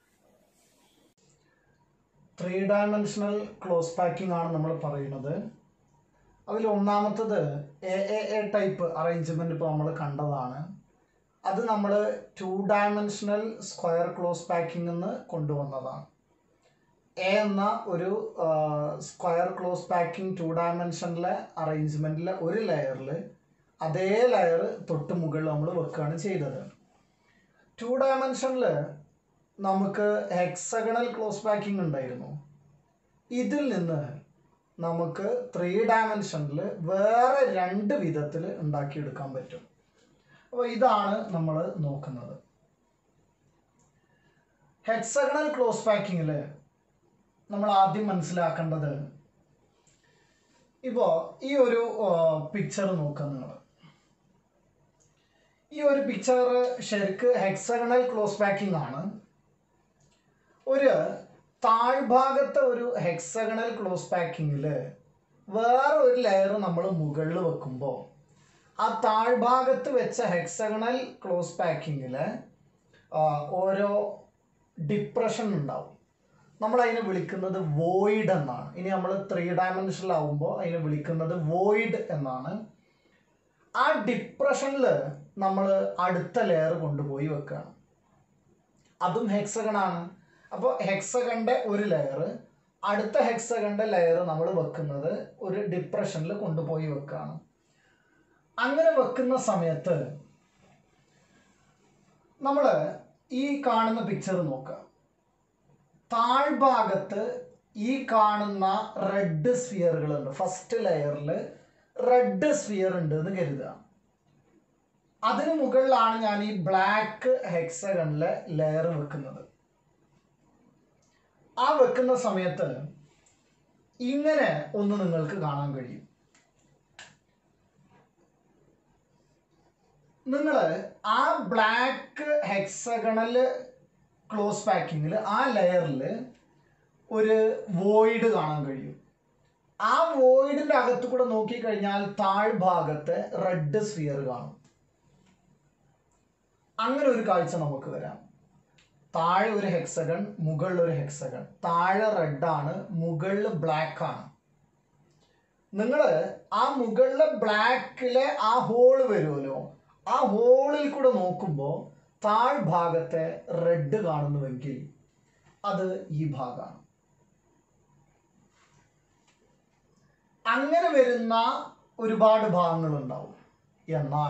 ത്രീ ഡയമെൻഷണൽ ക്ലോസ് പാക്കിംഗ് ആണ് നമ്മൾ പറയുന്നത് അതിൽ ഒന്നാമത്തത് A A A type arrangement ഇപ്പോൾ നമ്മൾ കണ്ടതാണ് അത് നമ്മൾ two dimensional square close packing എന്ന് കൊണ്ടുവന്നതാണ് എ എന്ന ഒരു സ്ക്വയർ ക്ലോസ് പാക്കിംഗ് ടു ഡയമെൻഷനിലെ അറേഞ്ച്മെന്റിലെ ഒരു ലെയറിൽ അതേ ലെയർ തൊട്ട് മുകളിൽ നമ്മൾ വെക്കുകയാണ് ചെയ്തത് ടു ഡയമെൻഷനിൽ നമുക്ക് ഹെക്സഗണൽ ക്ലോസ് പാക്കിംഗ് ഉണ്ടായിരുന്നു ഇതിൽ നിന്ന് നമുക്ക് ത്രീ ഡയമെൻഷനിൽ വേറെ രണ്ട് വിധത്തിൽ ഉണ്ടാക്കിയെടുക്കാൻ പറ്റും അപ്പോൾ ഇതാണ് നമ്മൾ നോക്കുന്നത് ഹെക്സഗണൽ ക്ലോസ് പാക്കിങ്ങിൽ നമ്മൾ ആദ്യം മനസ്സിലാക്കേണ്ടത് ഇപ്പോൾ ഈ ഒരു പിക്ചർ നോക്കുക നിങ്ങൾ ഈ ഒരു പിക്ചർ ശരിക്ക് ഹെക്സഗണൽ ക്ലോസ് പാക്കിംഗ് ആണ് ഒരു താഴ്ഭാഗത്തെ ഒരു ഹെക്സഗണൽ ക്ലോസ് പാക്കിങ്ങിൽ വേറെ ഒരു ലെയർ നമ്മൾ മുകളിൽ വെക്കുമ്പോൾ ആ താഴ്ഭാഗത്ത് വെച്ച ഹെക്സഗണൽ ക്ലോസ് പാക്കിങ്ങിൽ ഓരോ ഡിപ്രഷൻ ഉണ്ടാവും നമ്മൾ അതിനെ വിളിക്കുന്നത് വോയിഡ് എന്നാണ് ഇനി നമ്മൾ ത്രീ ഡയമെൻഷനിലാവുമ്പോൾ അതിനെ വിളിക്കുന്നത് വോയിഡ് എന്നാണ് ആ ഡിപ്രഷനിൽ നമ്മൾ അടുത്ത ലെയർ കൊണ്ടുപോയി വെക്കുകയാണ് അതും ഹെക്സഗൺ ആണ് അപ്പോൾ ഹെക്സഗണിൻ്റെ ഒരു ലെയർ അടുത്ത ഹെക്സഗണിൻ്റെ ലെയർ നമ്മൾ വെക്കുന്നത് ഒരു ഡിപ്രഷനിൽ കൊണ്ടുപോയി വെക്കുകയാണ് അങ്ങനെ വെക്കുന്ന സമയത്ത് നമ്മൾ ഈ കാണുന്ന പിക്ചർ നോക്കുക താഴ്ഭാഗത്ത് ഈ കാണുന്ന റെഡ് സ്ഫിയറുകളുണ്ട് ഫസ്റ്റ് ലെയറിൽ റെഡ് സ്ഫിയർ ഉണ്ട് എന്ന് കരുതുക അതിന് മുകളിലാണ് ഞാൻ ഈ ബ്ലാക്ക് ഹെക്സഗണിലെ ലെയർ വെക്കുന്നത് ആ വെക്കുന്ന സമയത്ത് ഇങ്ങനെ ഒന്ന് നിങ്ങൾക്ക് കാണാൻ കഴിയും നിങ്ങൾ ആ ബ്ലാക്ക് ഹെക്സഗണൽ ക്ലോസ് പാക്കിങ്ങിൽ ആ ലെയറിൽ ഒരു വോയിഡ് കാണാൻ കഴിയും ആ വോയിഡിന്റെ അകത്ത് കൂടെ നോക്കിക്കഴിഞ്ഞാൽ താഴ്ഭാഗത്ത് റെഡ് സ്ഫിയർ കാണും അങ്ങനെ ഒരു കാഴ്ച നമുക്ക് വരാം താഴെ ഒരു ഹെക്സഗൺ മുകളിൽ ഒരു ഹെക്സഗൺ താഴെ റെഡ് ആണ് മുകളിൽ ബ്ലാക്ക് ആണ് നിങ്ങൾ ആ മുകളിലെ ബ്ലാക്കിലെ ആ ഹോള് വരുമല്ലോ ആ ഹോളിൽ കൂടെ നോക്കുമ്പോൾ താഴ്ഭാഗത്തെ റെഡ് കാണുന്നുവെങ്കിൽ അത് ഈ ഭാഗമാണ് അങ്ങനെ വരുന്ന ഒരുപാട് ഭാഗങ്ങൾ ഉണ്ടാവും എന്നാൽ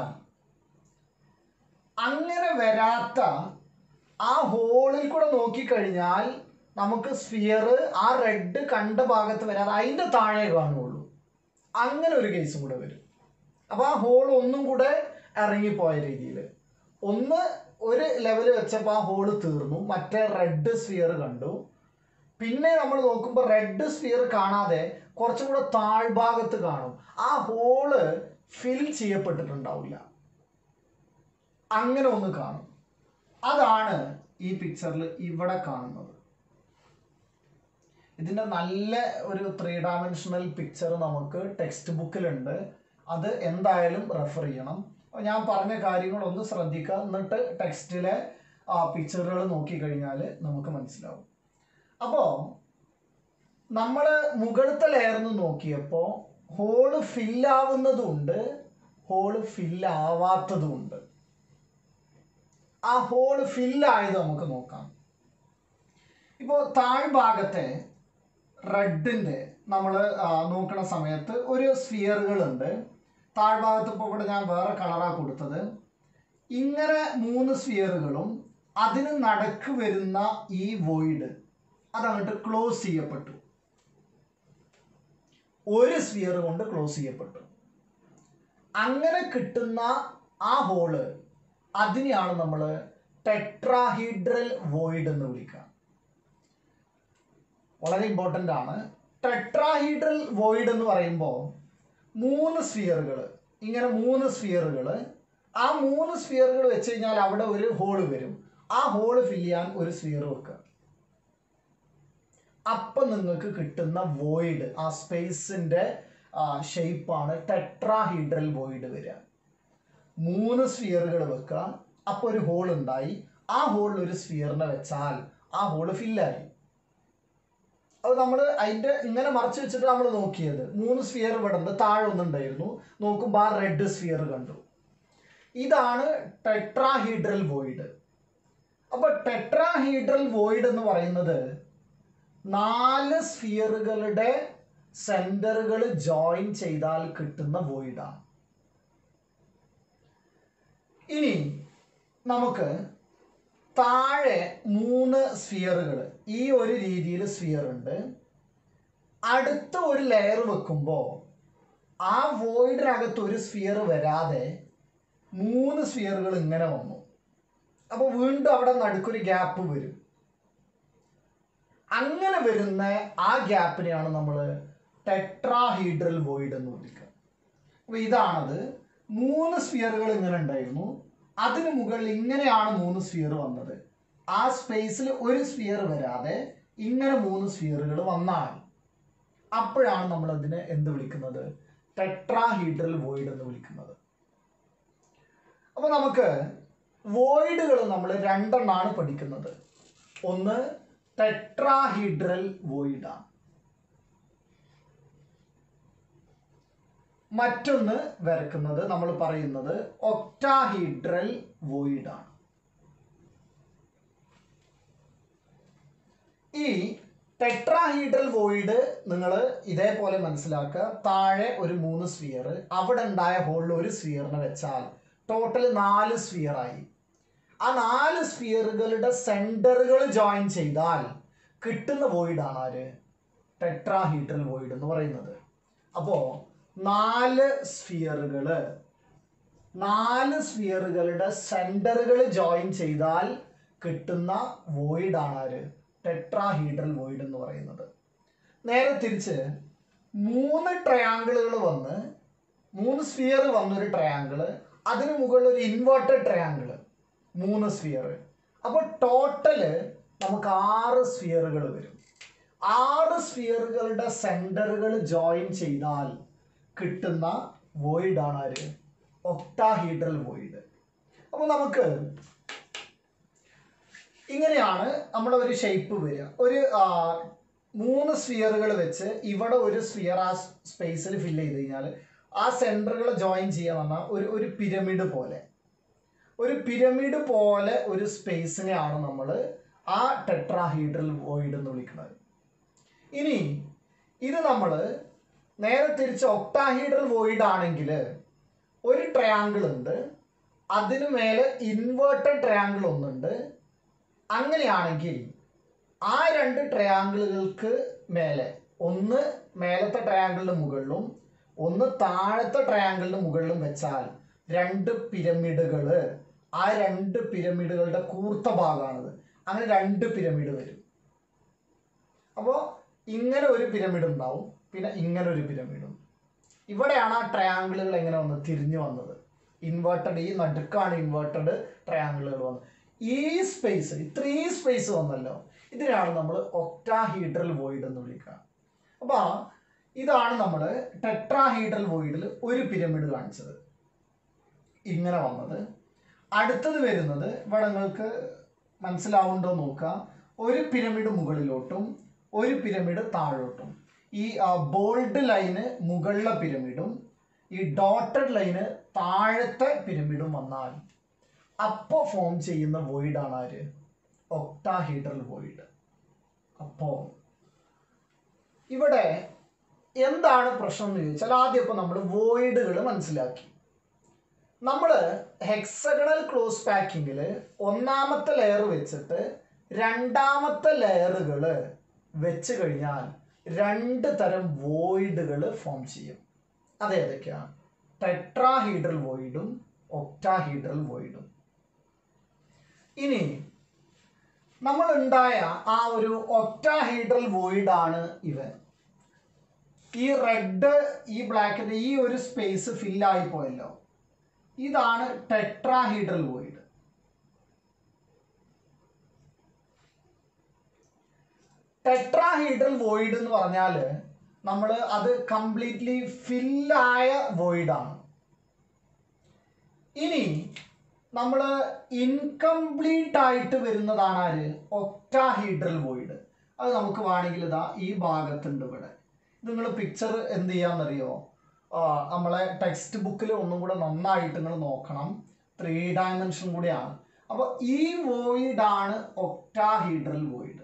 അങ്ങനെ വരാത്ത ആ ഹോളിൽ കൂടെ നോക്കിക്കഴിഞ്ഞാൽ നമുക്ക് സ്ഫിയർ ആ റെഡ് കണ്ട ഭാഗത്ത് വരാതെ അതിൻ്റെ താഴെ കാണുകയുള്ളൂ അങ്ങനെ ഒരു കേസും കൂടെ വരും അപ്പോൾ ആ ഹോൾ ഒന്നും കൂടെ ഇറങ്ങിപ്പോയ രീതിയിൽ ഒന്ന് ഒരു ലെവൽ വെച്ചപ്പോൾ ആ ഹോള് തീർന്നു മറ്റേ റെഡ് സ്ഫിയർ കണ്ടു പിന്നെ നമ്മൾ നോക്കുമ്പോൾ റെഡ് സ്ഫിയർ കാണാതെ കുറച്ചും കൂടെ താഴ്ഭാഗത്ത് കാണും ആ ഹോള് ഫിൽ ചെയ്യപ്പെട്ടിട്ടുണ്ടാവില്ല അങ്ങനെ ഒന്ന് കാണും അതാണ് ഈ പിക്ചറിൽ ഇവിടെ കാണുന്നത് ഇതിന്റെ നല്ല ഒരു ത്രീ ഡയമെൻഷണൽ പിക്ചർ നമുക്ക് ടെക്സ്റ്റ് ബുക്കിലുണ്ട് അത് എന്തായാലും റെഫർ ചെയ്യണം അപ്പൊ ഞാൻ പറഞ്ഞ കാര്യങ്ങളൊന്ന് ശ്രദ്ധിക്കുക എന്നിട്ട് ടെക്സ്റ്റിലെ ആ പിക്ചറുകൾ നോക്കിക്കഴിഞ്ഞാൽ നമുക്ക് മനസ്സിലാവും അപ്പോൾ നമ്മൾ മുകളിലത്തെ ലെയർന്ന് നോക്കിയപ്പോൾ ഹോള് ഫില്ലാവുന്നതുണ്ട് ഹോള് ഫില്ലാവാത്തതുമുണ്ട് ആ ഹോള് ഫില്ലായത് നമുക്ക് നോക്കാം ഇപ്പോൾ താഴ്ഭാഗത്തെ റെഡിൻ്റെ നമ്മൾ നോക്കുന്ന സമയത്ത് ഒരു സ്ഫിയറുകളുണ്ട് താഴ്ഭാഗത്ത് ഇപ്പോൾ ഇവിടെ ഞാൻ വേറെ കളറാണ് കൊടുത്തത് ഇങ്ങനെ മൂന്ന് സ്ഫിയറുകളും അതിന് നടക്ക് വരുന്ന ഈ വോയിഡ് അതങ്ങോട്ട് ക്ലോസ് ചെയ്യപ്പെട്ടു ഒരു സ്ഫിയർ കൊണ്ട് ക്ലോസ് ചെയ്യപ്പെട്ടു അങ്ങനെ കിട്ടുന്ന ആ ഹോള് അതിനെയാണ് നമ്മൾ ടെട്രാഹീഡ്രൽ വോയിഡ് എന്ന് വിളിക്കുക വളരെ ഇമ്പോർട്ടൻ്റ് ആണ് ടെട്രാഹീഡ്രൽ വോയിഡ് എന്ന് പറയുമ്പോൾ മൂന്ന് സ്ഫിയറുകൾ ഇങ്ങനെ മൂന്ന് സ്ഫിയറുകൾ ആ മൂന്ന് സ്ഫിയറുകൾ വെച്ച് കഴിഞ്ഞാൽ അവിടെ ഒരു ഹോള് വരും ആ ഹോള് ഫില്ല് ചെയ്യാൻ ഒരു സ്ഫിയർ വെക്കുക അപ്പം നിങ്ങൾക്ക് കിട്ടുന്ന വോയിഡ് ആ സ്പേസിൻ്റെ ഷേപ്പാണ് ടെട്രാഹീഡ്രൽ വോയിഡ് വരിക മൂന്ന് സ്ഫിയറുകൾ വെക്കുക അപ്പോൾ ഒരു ഹോൾ ഉണ്ടായി ആ ഹോളിൽ ഒരു സ്ഫിയറിനെ വെച്ചാൽ ആ ഹോള് ഫില്ലായി അത് നമ്മൾ അതിൻ്റെ ഇങ്ങനെ മറച്ചു വെച്ചിട്ട് നമ്മൾ നോക്കിയത് മൂന്ന് സ്ഫിയർ ഇവിടെ ഉണ്ട് താഴെ ഒന്നുണ്ടായിരുന്നു നോക്കുമ്പോൾ ആ റെഡ് സ്ഫിയർ കണ്ടു ഇതാണ് ടെട്രാഹീഡ്രൽ വോയിഡ് അപ്പോൾ ടെട്രാഹീഡ്രൽ വോയിഡ് എന്ന് പറയുന്നത് നാല് സ്ഫിയറുകളുടെ സെന്ററുകൾ ജോയിൻ ചെയ്താൽ കിട്ടുന്ന വോയിഡാണ് ഇനി നമുക്ക് താഴെ മൂന്ന് സ്ഫിയറുകൾ ഈ ഒരു രീതിയിൽ സ്ഫിയർ ഉണ്ട് അടുത്ത ഒരു ലെയർ വെക്കുമ്പോൾ ആ വോയിഡിനകത്ത് ഒരു സ്ഫിയർ വരാതെ മൂന്ന് സ്ഫിയറുകൾ ഇങ്ങനെ വന്നു അപ്പോൾ വീണ്ടും അവിടെ നടുക്കൊരു ഗ്യാപ്പ് വരും അങ്ങനെ വരുന്ന ആ ഗ്യാപ്പിനെയാണ് നമ്മൾ ടെട്രാഹീഡ്രൽ വോയിഡ് എന്ന് വിളിക്കുക അപ്പോൾ ഇതാണത് മൂന്ന് സ്ഫിയറുകൾ ഇങ്ങനെ ഉണ്ടായിരുന്നു അതിന് മുകളിൽ ഇങ്ങനെയാണ് മൂന്ന് സ്ഫിയർ വന്നത് ആ സ്പേസിൽ ഒരു സ്ഫിയർ വരാതെ ഇങ്ങനെ മൂന്ന് സ്ഫിയറുകൾ വന്നാൽ അപ്പോഴാണ് നമ്മൾ അതിനെ എന്ത് വിളിക്കുന്നത് ടെട്രാഹീഡ്രൽ വോയിഡ് എന്ന് വിളിക്കുന്നത് അപ്പൊ നമുക്ക് വോയിഡുകൾ നമ്മൾ രണ്ടെണ്ണാണ് പഠിക്കുന്നത് ഒന്ന് ടെട്രാഹീഡ്രൽ വോയിഡാണ് മറ്റൊന്ന് വരക്കുന്നത് നമ്മൾ പറയുന്നത് ഒക്ടാഹീഡ്രൽ വോയിഡാണ് ഈ ടെട്രാഹീഡ്രൽ വോയിഡ് നിങ്ങൾ ഇതേപോലെ മനസ്സിലാക്കുക താഴെ ഒരു മൂന്ന് സ്ഫിയർ അവിടെ ഉണ്ടായ ഹോളിൽ ഒരു സ്ഫിയറിനെ വെച്ചാൽ ടോട്ടൽ നാല് സ്ഫിയർ ആയി ആ നാല് സ്ഫിയറുകളുടെ സെന്ററുകൾ ജോയിൻ ചെയ്താൽ കിട്ടുന്ന വോയിഡാണ് ആര് ടെട്രാഹീഡ്രൽ വോയിഡ് എന്ന് പറയുന്നത് അപ്പോൾ നാല് സ്ഫിയറുകൾ നാല് സ്ഫിയറുകളുടെ സെന്ററുകൾ ജോയിൻ ചെയ്താൽ കിട്ടുന്ന വോയിഡാണ് ആര് ടെട്രാഹീഡ്രൽ വോയിഡ് എന്ന് പറയുന്നത് നേരെ തിരിച്ച് മൂന്ന് ട്രയാങ്കിളുകൾ വന്ന് മൂന്ന് സ്ഫിയർ വന്നൊരു ട്രയാങ്കിള് അതിന് മുകളിൽ ഒരു ഇൻവേർട്ടഡ് ട്രയാങ്കിള് മൂന്ന് സ്ഫിയർ അപ്പോൾ ടോട്ടല് നമുക്ക് ആറ് സ്ഫിയറുകൾ വരും ആറ് സ്ഫിയറുകളുടെ സെന്ററുകൾ ജോയിൻ ചെയ്താൽ കിട്ടുന്ന വോയിഡാണ് ആര് ഒക്ടാഹീഡ്രൽ വോയിഡ് അപ്പോൾ നമുക്ക് ഇങ്ങനെയാണ് നമ്മുടെ ഒരു ഷേപ്പ് വരിക ഒരു ആ, മൂന്ന് സ്ഫിയറുകൾ വെച്ച് ഇവിടെ ഒരു സ്ഫിയർ ആ സ്പേസിൽ ഫില്ല് ചെയ്ത് കഴിഞ്ഞാൽ ആ സെൻറ്ററുകൾ ജോയിൻ ചെയ്യാൻ പറഞ്ഞാൽ ഒരു ഒരു പിരമിഡ് പോലെ ഒരു പിരമിഡ് പോലെ ഒരു സ്പേസിനെയാണ് നമ്മൾ ആ ടെട്രാഹീഡ്രൽ വോയിഡ് എന്ന് വിളിക്കുന്നത് ഇനി ഇത് നമ്മൾ നേരെ തിരിച്ച് ഒക്ടാഹീഡ്രൽ വോയിഡ് ആണെങ്കിൽ ഒരു ട്രയാങ്കിൾ ഉണ്ട് അതിന് മേലെ ഇൻവേർട്ടഡ് ട്രയാങ്കിൾ ഒന്നുണ്ട് അങ്ങനെയാണെങ്കിൽ ആ രണ്ട് ട്രയാങ്കിളുകൾക്ക് മേലെ ഒന്ന് മേലത്തെ ട്രയാങ്കിളിന് മുകളിലും ഒന്ന് താഴത്തെ ട്രയാങ്കിളിന് മുകളിലും വെച്ചാൽ രണ്ട് പിരമിഡുകൾ ആ രണ്ട് പിരമിഡുകളുടെ കൂർത്ത ഭാഗമാണിത് അങ്ങനെ രണ്ട് പിരമിഡ് വരും അപ്പോൾ ഇങ്ങനെ ഒരു പിരമിഡ് ഉണ്ടാവും പിന്നെ ഇങ്ങനെ ഒരു പിരമിഡും ഇവിടെയാണ് ആ ട്രയാങ്കിളുകൾ എങ്ങനെ വന്നത് തിരിഞ്ഞു വന്നത് ഇൻവേർട്ടഡ് ഈ നടുക്കാണ് ഇൻവേർട്ടഡ് ട്രയാങ്കിളുകൾ വന്നത് ഈ സ്പേസ് ഇത്രയും സ്പേസ് വന്നല്ലോ ഇതിനാണ് നമ്മൾ ഒക്ടാഹീഡ്രൽ വോയിഡ് എന്ന് വിളിക്കുക അപ്പോൾ ഇതാണ് നമ്മൾ ടെട്രാഹീഡ്രൽ വോയിഡിൽ ഒരു പിരമിഡ് കാണിച്ചത് ഇങ്ങനെ വന്നത് അടുത്തത് വരുന്നത് ഇവിടെ നിങ്ങൾക്ക് മനസ്സിലാവുണ്ടോ നോക്കുക ഒരു പിരമിഡ് മുകളിലോട്ടും ഒരു പിരമിഡ് താഴോട്ടും ഈ ബോൾഡ് ലൈന് മുകളിലെ പിരമിഡും ഈ ഡോട്ടഡ് ലൈന് താഴത്തെ പിരമിഡും വന്നാൽ അപ്പോൾ ഫോം ചെയ്യുന്ന വോയിഡാണ് ആര് ഒക്ടാഹീഡ്രൽ വോയിഡ് അപ്പോൾ ഇവിടെ എന്താണ് പ്രശ്നം എന്ന് ചോദിച്ചാൽ ആദ്യം ഇപ്പോൾ നമ്മൾ വോയിഡുകൾ മനസ്സിലാക്കി നമ്മൾ ഹെക്സഗണൽ ക്ലോസ് പാക്കിങ്ങിൽ ഒന്നാമത്തെ ലെയർ വെച്ചിട്ട് രണ്ടാമത്തെ ലെയറുകൾ വെച്ച് കഴിഞ്ഞാൽ രണ്ട് തരം വോയിഡുകൾ ഫോം ചെയ്യും അതേതൊക്കെയാണ് ടെട്രാഹീഡ്രൽ വോയിഡും ഒക്ടാഹീഡ്രൽ വോയിഡും ഇനി നമ്മൾ ഉണ്ടായ ആ ഒരു ഒക്ടാഹീഡ്രൽ വോയിഡാണ് ഇവൻ ഈ റെഡ് ഈ ബ്ലാക്കിന്റെ ഈ ഒരു സ്പേസ് ഫില്ലായി പോയല്ലോ ഇതാണ് ടെട്രാഹീഡ്രൽ വോയിഡ് ടെട്രാഹീഡ്രൽ വോയിഡ് എന്ന് പറഞ്ഞാൽ നമ്മൾ അത് കംപ്ലീറ്റ്ലി ഫില്ലായ വോയിഡാണ് ഇനി നമ്മൾ ഇൻകംപ്ലീറ്റ് ആയിട്ട് വരുന്നതാണ് ആര് ഒക്ടാഹീഡ്രൽ വോയിഡ് അത് നമുക്ക് വേണമെങ്കിൽ ഇതാ ഈ ഭാഗത്തുണ്ട് ഇവിടെ നിങ്ങൾ പിക്ചർ എന്ത് ചെയ്യാന്നറിയോ ആ, നമ്മളെ ടെക്സ്റ്റ് ബുക്കിൽ ഒന്നും കൂടെ നന്നായിട്ട് നിങ്ങൾ നോക്കണം ത്രീ ഡയമെൻഷൻ കൂടിയാണ് അപ്പോൾ ഈ വോയിഡ് ആണ് ഒക്ടാഹീഡ്രൽ വോയിഡ്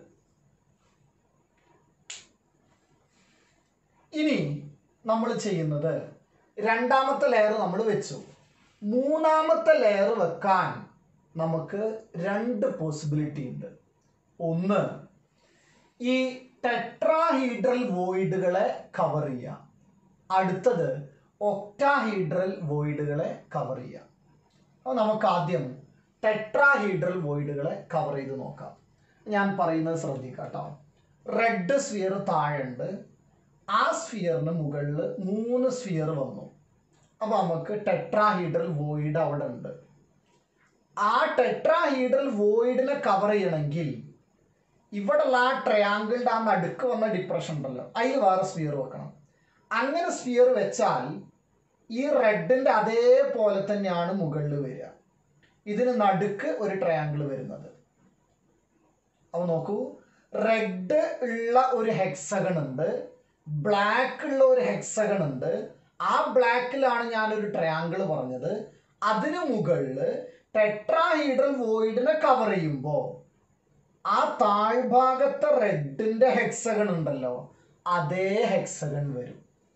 ഇനി നമ്മൾ ചെയ്യുന്നത് രണ്ടാമത്തെ ലെയർ നമ്മൾ വെച്ചു മൂന്നാമത്തെ ലെയർ വെക്കാൻ നമുക്ക് രണ്ട് പോസിബിലിറ്റി ഉണ്ട് ഒന്ന് ഈ ടെട്രാഹീഡ്രൽ വോയിഡുകളെ കവർ ചെയ്യുക അടുത്തത് ഒക്ടാഹീഡ്രൽ വോയിഡുകളെ കവർ ചെയ്യുക അപ്പോൾ നമുക്ക് ആദ്യം ടെട്രാഹീഡ്രൽ വോയിഡുകളെ കവർ ചെയ്ത് നോക്കാം ഞാൻ പറയുന്നത് ശ്രദ്ധിക്കാം കേട്ടോ റെഡ് സ്ഫിയർ താഴെയുണ്ട് ആ സ്ഫിയറിന് മുകളിൽ മൂന്ന് സ്ഫിയർ വന്നു അപ്പോൾ നമുക്ക് ടെട്രാഹീഡ്രൽ വോയിഡ് അവിടെ ഉണ്ട് ആ ടെട്രാഹീഡ്രൽ വോയിഡിനെ കവർ ചെയ്യണമെങ്കിൽ ഇവിടെയുള്ള ആ ട്രയാങ്കിളുടെ ആ നടുക്ക് വന്ന ഡിപ്രഷൻ ഉണ്ടല്ലോ അതിൽ വേറെ സ്ഫിയർ വെക്കണം അങ്ങനെ സ്ഫിയർ വെച്ചാൽ ഈ റെഡിന്റെ അതേപോലെ തന്നെയാണ് മുകളിൽ വരിക ഇതിന് നടുക്ക് ഒരു ട്രയാങ്കിൾ വരുന്നത് അപ്പൊ നോക്കൂ റെഡ് ഉള്ള ഒരു ഹെക്സഗൺ ഉണ്ട് ബ്ലാക്ക് ഉള്ള ഒരു ഹെക്സഗൺ ഉണ്ട് ആ ബ്ലാക്കിലാണ് ഞാനൊരു ട്രയാങ്കിൾ പറഞ്ഞത് അതിന് മുകളിൽ ടെട്രാഹീഡ്രൽ വോയിഡിനെ കവർ ചെയ്യുമ്പോൾ ആ താഴ്ഭാഗത്തെ റെഡിന്റെ ഹെക്സഗൺ ഉണ്ടല്ലോ അതേ ഹെക്സഗൺ വരും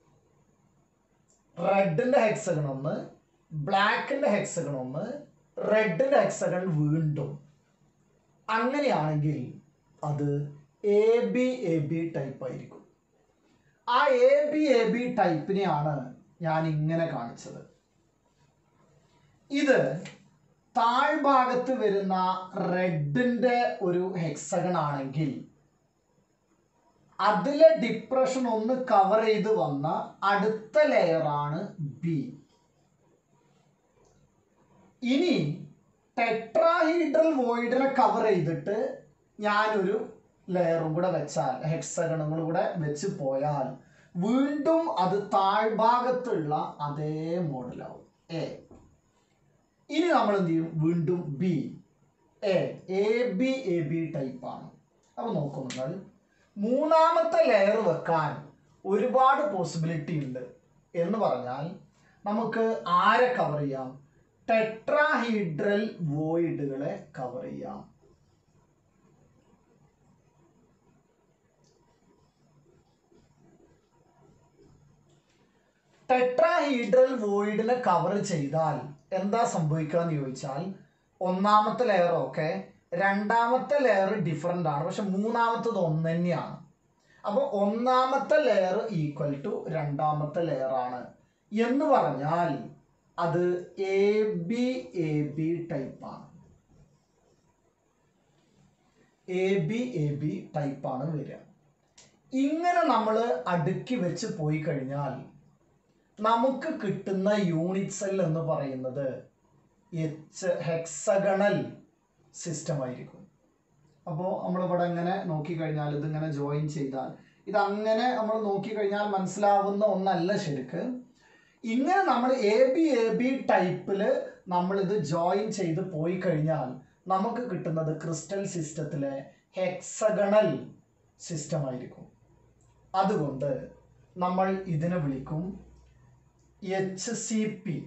റെഡിന്റെ ഹെക്സഗൺ ഒന്ന് ബ്ലാക്കിന്റെ ഹെക്സഗൺ ഒന്ന് റെഡിന്റെ ഹെക്സഗൺ വീണ്ടും അങ്ങനെയാണെങ്കിൽ അത് A B A B type ആയിരിക്കും ആ എ ബി എ ബി ടൈപ്പിനെയാണ് ഞാൻ ഇങ്ങനെ കാണിച്ചത് ഇത് താഴ്ഭാഗത്ത് വരുന്ന റെഡിന്റെ ഒരു ഹെക്സഗൺ ആണെങ്കിൽ അതിലെ ഡിപ്രഷൻ ഒന്ന് കവർ ചെയ്ത് വന്ന അടുത്ത ലെയറാണ് ബി ഇനി ടെട്രാഹീഡ്രൽ വോയിഡിനെ കവർ ചെയ്തിട്ട് ഞാനൊരു ലെയറും കൂടെ വെച്ചാൽ ഹെക്സഗണും കൂടെ വെച്ച് പോയാൽ വീണ്ടും അത് താഴ്ഭാഗത്തുള്ള അതേ മോഡലാവും എ ഇനി നമ്മൾ എന്ത് ചെയ്യും വീണ്ടും B A A B A B ടൈപ്പാണ് അപ്പോൾ നോക്കൂ നിങ്ങൾ മൂന്നാമത്തെ ലെയർ വെക്കാൻ ഒരുപാട് പോസിബിലിറ്റി ഉണ്ട് എന്ന് പറഞ്ഞാൽ നമുക്ക് ആരെ കവർ ചെയ്യാം ടെട്രാഹീഡ്രൽ വോയിഡുകളെ കവർ ചെയ്യാം ടെട്രാഹീഡ്രൽ വോയിഡിനെ കവർ ചെയ്താൽ എന്താ സംഭവിക്കുക എന്ന് ചോദിച്ചാൽ ഒന്നാമത്തെ ലെയർ ഒക്കെ രണ്ടാമത്തെ ലെയർ ഡിഫറെൻ്റ് ആണ് പക്ഷെ മൂന്നാമത്തത് ഒന്ന് തന്നെയാണ് അപ്പോൾ ഒന്നാമത്തെ ലെയർ ഈക്വൽ ടു രണ്ടാമത്തെ ലെയർ ആണ് എന്ന് പറഞ്ഞാൽ അത് എ ബി എ ബി ടൈപ്പാണ് എ ബി എ ബി ടൈപ്പാണ് വരിക ഇങ്ങനെ നമ്മൾ അടുക്കി വെച്ച് പോയി കഴിഞ്ഞാൽ നമുക്ക് കിട്ടുന്ന യൂണിറ്റ് സെൽ എന്ന് പറയുന്നത് എച്ച് ഹെക്സഗണൽ സിസ്റ്റം ആയിരിക്കും അപ്പോൾ നമ്മളിവിടെ ഇങ്ങനെ നോക്കിക്കഴിഞ്ഞാൽ ഇതിങ്ങനെ ജോയിൻ ചെയ്താൽ ഇതങ്ങനെ നമ്മൾ നോക്കിക്കഴിഞ്ഞാൽ മനസ്സിലാവുന്ന ഒന്നല്ല ശരിക്ക് ഇങ്ങനെ നമ്മൾ എ ബി എ ബി ടൈപ്പിൽ നമ്മളിത് ജോയിൻ ചെയ്ത് പോയി കഴിഞ്ഞാൽ നമുക്ക് കിട്ടുന്നത് ക്രിസ്റ്റൽ സിസ്റ്റത്തിലെ ഹെക്സഗണൽ സിസ്റ്റം ആയിരിക്കും അതുകൊണ്ട് നമ്മൾ ഇതിനെ വിളിക്കും H C P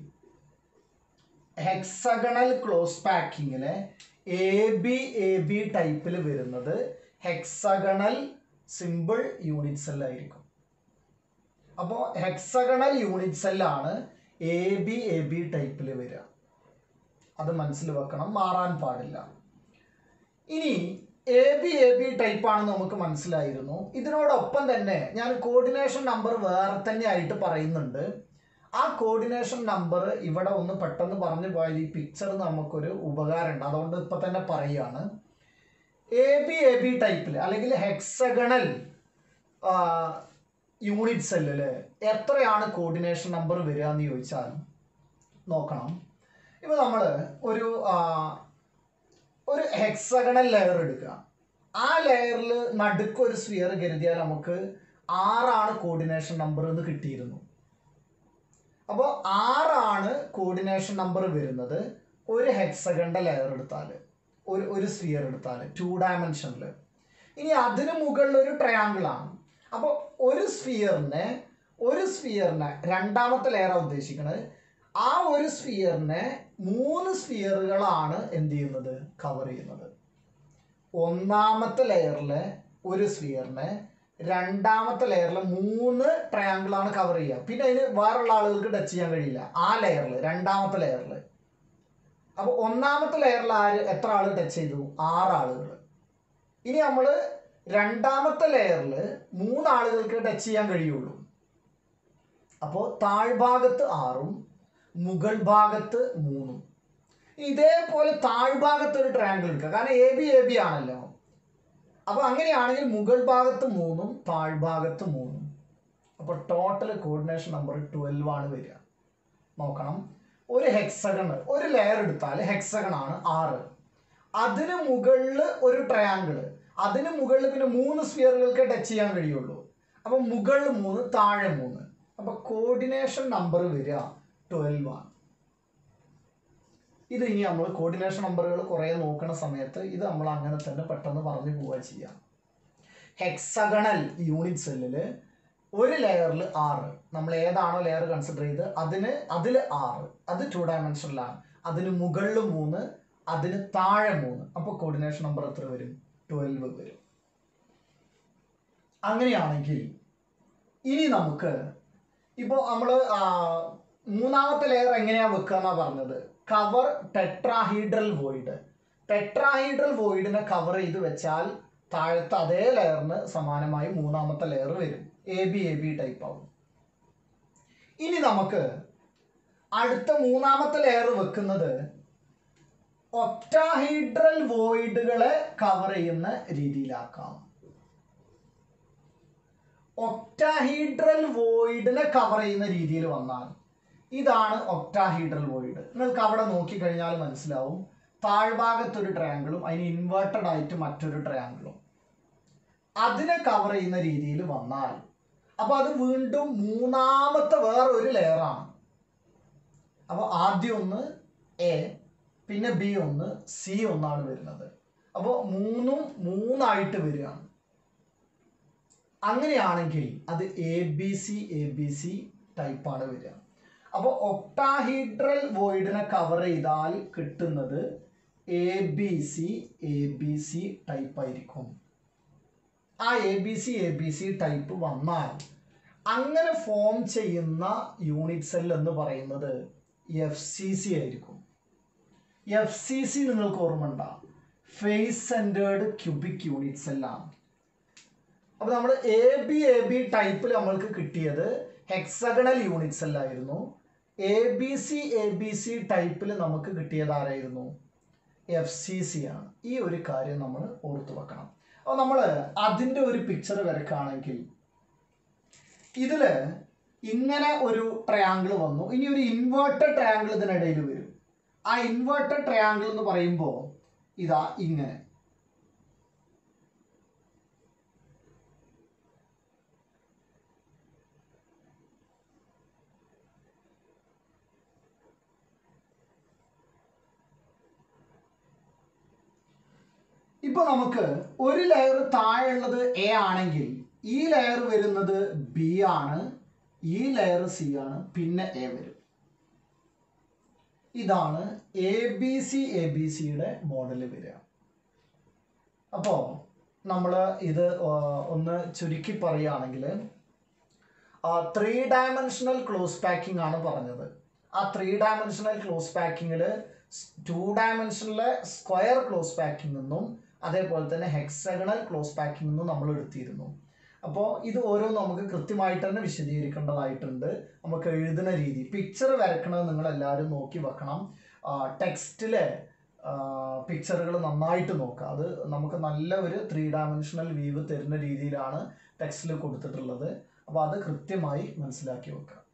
hexagonal close പാക്കിങ്ങിലെ എ ബി എ ബി ടൈപ്പിൽ വരുന്നത് ഹെക്സഗണൽ സിമ്പിൾ യൂണിറ്റ് സെൽ ആയിരിക്കും അപ്പോൾ ഹെക്സഗണൽ യൂണിറ്റ് സെല്ലാണ് എ ബി എ ബി ടൈപ്പിൽ വരിക അത് മനസ്സിൽ വെക്കണം മാറാൻ പാടില്ല ഇനി A B A B type ആണെന്ന് നമുക്ക് മനസ്സിലായിരുന്നു ഇതിനോടൊപ്പം തന്നെ ഞാൻ കോർഡിനേഷൻ നമ്പർ വേറെ തന്നെ ആയിട്ട് പറയുന്നുണ്ട് ആ കോർഡിനേഷൻ നമ്പർ ഇവിടെ ഒന്ന് പെട്ടെന്ന് പറഞ്ഞു പോയാൽ ഈ പിക്ചർ നമുക്കൊരു ഉപകാരമുണ്ട് അതുകൊണ്ട് ഇപ്പൊ തന്നെ പറയുകയാണ് എ ബി എ ബി ടൈപ്പിൽ അല്ലെങ്കിൽ ഹെക്സഗണൽ യൂണിറ്റ് സെല്ലിൽ എത്രയാണ് കോർഡിനേഷൻ നമ്പർ വരിക എന്ന് ചോദിച്ചാൽ നോക്കണം ഇപ്പൊ നമ്മൾ ഒരു ആ, ഒരു ഹെക്സഗണൽ ലെയർ എടുക്കുക ആ ലെയറിൽ നടുക്ക് ഒരു സ്ഫിയർ കരുതിയാൽ നമുക്ക് ആറാണ് കോർഡിനേഷൻ നമ്പർ എന്ന് കിട്ടിയിരുന്നു അപ്പോൾ ആറാണ് കോർഡിനേഷൻ നമ്പർ വരുന്നത് ഒരു ഹെക്സഗണിന്റെ ലെയർ എടുത്താൽ ഒരു ഒരു സ്ഫിയർ എടുത്താൽ ടു ഡയമെൻഷനിൽ ഇനി അതിന് മുകളിൽ ഒരു ട്രയാങ്കിൾ ആണ് അപ്പോൾ ഒരു സ്ഫിയറിനെ ഒരു സ്ഫിയറിനെ രണ്ടാമത്തെ ലെയറാണ് ഉദ്ദേശിക്കുന്നത് ആ ഒരു സ്ഫിയറിനെ മൂന്ന് സ്ഫിയറുകളാണ് എന്ത് ചെയ്യുന്നത് കവർ ചെയ്യുന്നത് ഒന്നാമത്തെ ലെയറിലെ ഒരു സ്ഫിയറിനെ രണ്ടാമത്തെ ലെയറിൽ മൂന്ന് ട്രയാങ്കിൾ ആണ് കവർ ചെയ്യുക പിന്നെ അതിന് വേറുള്ള ആളുകൾക്ക് ടച്ച് ചെയ്യാൻ കഴിയില്ല ആ ലെയറിൽ രണ്ടാമത്തെ ലെയറിൽ അപ്പോൾ ഒന്നാമത്തെ ലെയറിൽ ആര് എത്ര ആൾ ടച്ച് ചെയ്തു ആറ് ആളുകൾ ഇനി നമ്മൾ രണ്ടാമത്തെ ലെയറിൽ മൂന്നാളുകൾക്ക് ടച്ച് ചെയ്യാൻ കഴിയുള്ളൂ അപ്പോൾ താഴ്ഭാഗത്ത് ആറും മുകൾ ഭാഗത്ത് മൂന്നും ഇതേപോലെ താഴ്ഭാഗത്ത് ഒരു ട്രയാങ്കിൾ എടുക്കുക കാരണം എ ബി എ ബി ആണല്ലോ അപ്പോൾ അങ്ങനെയാണെങ്കിൽ മുകൾ ഭാഗത്ത് മൂന്നും താഴ്ഭാഗത്ത് മൂന്നും അപ്പോൾ ടോട്ടൽ കോർഡിനേഷൻ നമ്പർ ട്വൽവ് ആണ് വരിക നോക്കണം ഒരു ഹെക്സഗൺ ഒരു ലെയർ എടുത്താൽ ഹെക്സഗൺ ആണ് ആറ് അതിന് മുകളിൽ ഒരു ട്രയാങ്കിൾ അതിന് മുകളിൽ പിന്നെ മൂന്ന് സ്ഫിയറുകൾക്ക് ടച്ച് ചെയ്യാൻ കഴിയുള്ളൂ അപ്പം മുകളിൽ മൂന്ന് താഴെ മൂന്ന് അപ്പം കോർഡിനേഷൻ നമ്പർ വരിക ട്വൽവ് ആണ് ഇത് ഇനി നമ്മൾ കോർഡിനേഷൻ നമ്പറുകൾ കുറേ നോക്കുന്ന സമയത്ത് ഇത് നമ്മൾ അങ്ങനെ തന്നെ പെട്ടെന്ന് പറഞ്ഞു പോവുക ചെയ്യാം ഹെക്സഗണൽ യൂണിറ്റ് സെല്ലിൽ ഒരു ലെയറിൽ ആറ് നമ്മൾ ഏതാണോ ലെയർ കൺസിഡർ ചെയ്ത് അതിന് അതിൽ ആറ് അത് ടു ഡയമെൻഷനിലാണ് അതിന് മുകളിൽ മൂന്ന് അതിന് താഴെ മൂന്ന് അപ്പോൾ കോർഡിനേഷൻ നമ്പർ എത്ര വരും ട്വൽവ് വരും അങ്ങനെയാണെങ്കിൽ ഇനി നമുക്ക് ഇപ്പോൾ നമ്മൾ മൂന്നാമത്തെ ലെയർ എങ്ങനെയാ വെക്കുക എന്നാ പറഞ്ഞത് കവർ ടെട്രാഹീഡ്രൽ വോയിഡ് ടെട്രാഹീഡ്രൽ വോയിഡിനെ കവർ ചെയ്ത് വെച്ചാൽ താഴത്തെ അതേ ലെയറിന് സമാനമായി മൂന്നാമത്തെ ലെയർ വരും A B A B type ആവും ഇനി നമുക്ക് അടുത്ത മൂന്നാമത്തെ ലെയർ വെക്കുന്നത് ഒക്ടാഹീഡ്രൽ വോയിഡുകളെ കവർ ചെയ്യുന്ന രീതിയിലാക്കാം ഒക്ടാഹീഡ്രൽ വോയിഡിനെ കവർ ചെയ്യുന്ന രീതിയിൽ വന്നാൽ ഇതാണ് ഒക്ടാഹീഡ്രൽ വോയിഡ് നിങ്ങൾക്ക് അവിടെ നോക്കിക്കഴിഞ്ഞാൽ മനസ്സിലാവും താഴ്ഭാഗത്തൊരു ട്രയാങ്കിളും അതിന് ഇൻവേർട്ടഡ് ആയിട്ട് മറ്റൊരു ട്രയാങ്കിളും അതിനെ കവർ ചെയ്യുന്ന രീതിയിൽ വന്നാൽ അപ്പൊ അത് വീണ്ടും മൂന്നാമത്തെ വേറൊരു ലെയറാണ് അപ്പോൾ ആദ്യം ഒന്ന് എ പിന്നെ ബി ഒന്ന് സി ഒന്നാണ് വരുന്നത് അപ്പോൾ മൂന്നും മൂന്നായിട്ട് വരികയാണ് അങ്ങനെയാണെങ്കിൽ അത് A B C A B C ടൈപ്പാണ് വരിക അപ്പോൾ ഒക്ടാഹീഡ്രൽ വോയിഡിനെ കവർ ചെയ്താൽ കിട്ടുന്നത് A B C A B C type ആയിരിക്കും ആ A B C A B C type വന്നാൽ അങ്ങനെ ഫോം ചെയ്യുന്ന യൂണിറ്റ് സെൽ എന്ന് പറയുന്നത് എഫ് സി സി ആയിരിക്കും എഫ് സി സി നിങ്ങൾക്ക് ഓർമ്മ ഉണ്ടാവും ഫേസ് സെൻറ്റേർഡ് ക്യൂബിക് യൂണിറ്റ് സെല്ലാണ് അപ്പോൾ നമ്മൾ എ ബി എ ബി ടൈപ്പിൽ നമ്മൾക്ക് കിട്ടിയത് ഹെക്സഗണൽ യൂണിറ്റ് സെല്ലായിരുന്നു A B C A B C ടൈപ്പിൽ നമുക്ക് കിട്ടിയത് ആരായിരുന്നു എഫ് സി സി ആണ് ഈ ഒരു കാര്യം നമ്മൾ ഓർത്തു വെക്കണം അപ്പോൾ നമ്മൾ അതിൻ്റെ ഒരു പിക്ചർ വരക്കുകയാണെങ്കിൽ ഇതിൽ ഇങ്ങനെ ഒരു ട്രയാങ്കിൾ വന്നു ഇനി ഒരു ഇൻവേർട്ടഡ് ട്രയാങ്കിൾ ഇതിനിടയിൽ വരും ആ ഇൻവേർട്ടഡ് ട്രയാങ്കിൾ എന്ന് പറയുമ്പോൾ ഇതാ ഇങ്ങനെ ഇപ്പൊ നമുക്ക് ഒരു ലെയർ താഴെയുള്ളത് എ ആണെങ്കിൽ ഈ ലെയർ വരുന്നത് ബി ആണ് ഈ ലെയർ സി ആണ് പിന്നെ എ വരും ഇതാണ് A B C A B സിയുടെ മോഡൽ വരിക അപ്പോൾ നമ്മൾ ഇത് ആ, ഒന്ന് ചുരുക്കി പറയുകയാണെങ്കിൽ ത്രീ ഡയമെൻഷണൽ ക്ലോസ് പാക്കിംഗ് ആണ് പറഞ്ഞത് ആ ത്രീ ഡയമെൻഷണൽ ക്ലോസ് പാക്കിങ്ങിൽ ടു ഡയമെൻഷനിലെ സ്ക്വയർ ക്ലോസ് പാക്കിംഗ് നിന്നും അതേപോലെ തന്നെ ഹെക്സഗണൽ ക്ലോസ് പാക്കിംഗ് നിന്നും നമ്മൾ എടുത്തിരുന്നു അപ്പോൾ ഇത് ഓരോ നമുക്ക് കൃത്യമായിട്ട് തന്നെ വിശദീകരിക്കേണ്ടതായിട്ടുണ്ട് നമുക്ക് എഴുതുന്ന രീതി പിക്ചർ വരക്കണത് നിങ്ങൾ എല്ലാവരും നോക്കി വെക്കണം ടെക്സ്റ്റിലെ പിക്ചറുകൾ നന്നായിട്ട് നോക്കുക അത് നമുക്ക് നല്ല ഒരു ത്രീ ഡയമെൻഷണൽ വ്യൂ തരുന്ന രീതിയിലാണ് ടെക്സ്റ്റിൽ കൊടുത്തിട്ടുള്ളത് അപ്പോൾ അത് കൃത്യമായി മനസ്സിലാക്കി വെക്കുക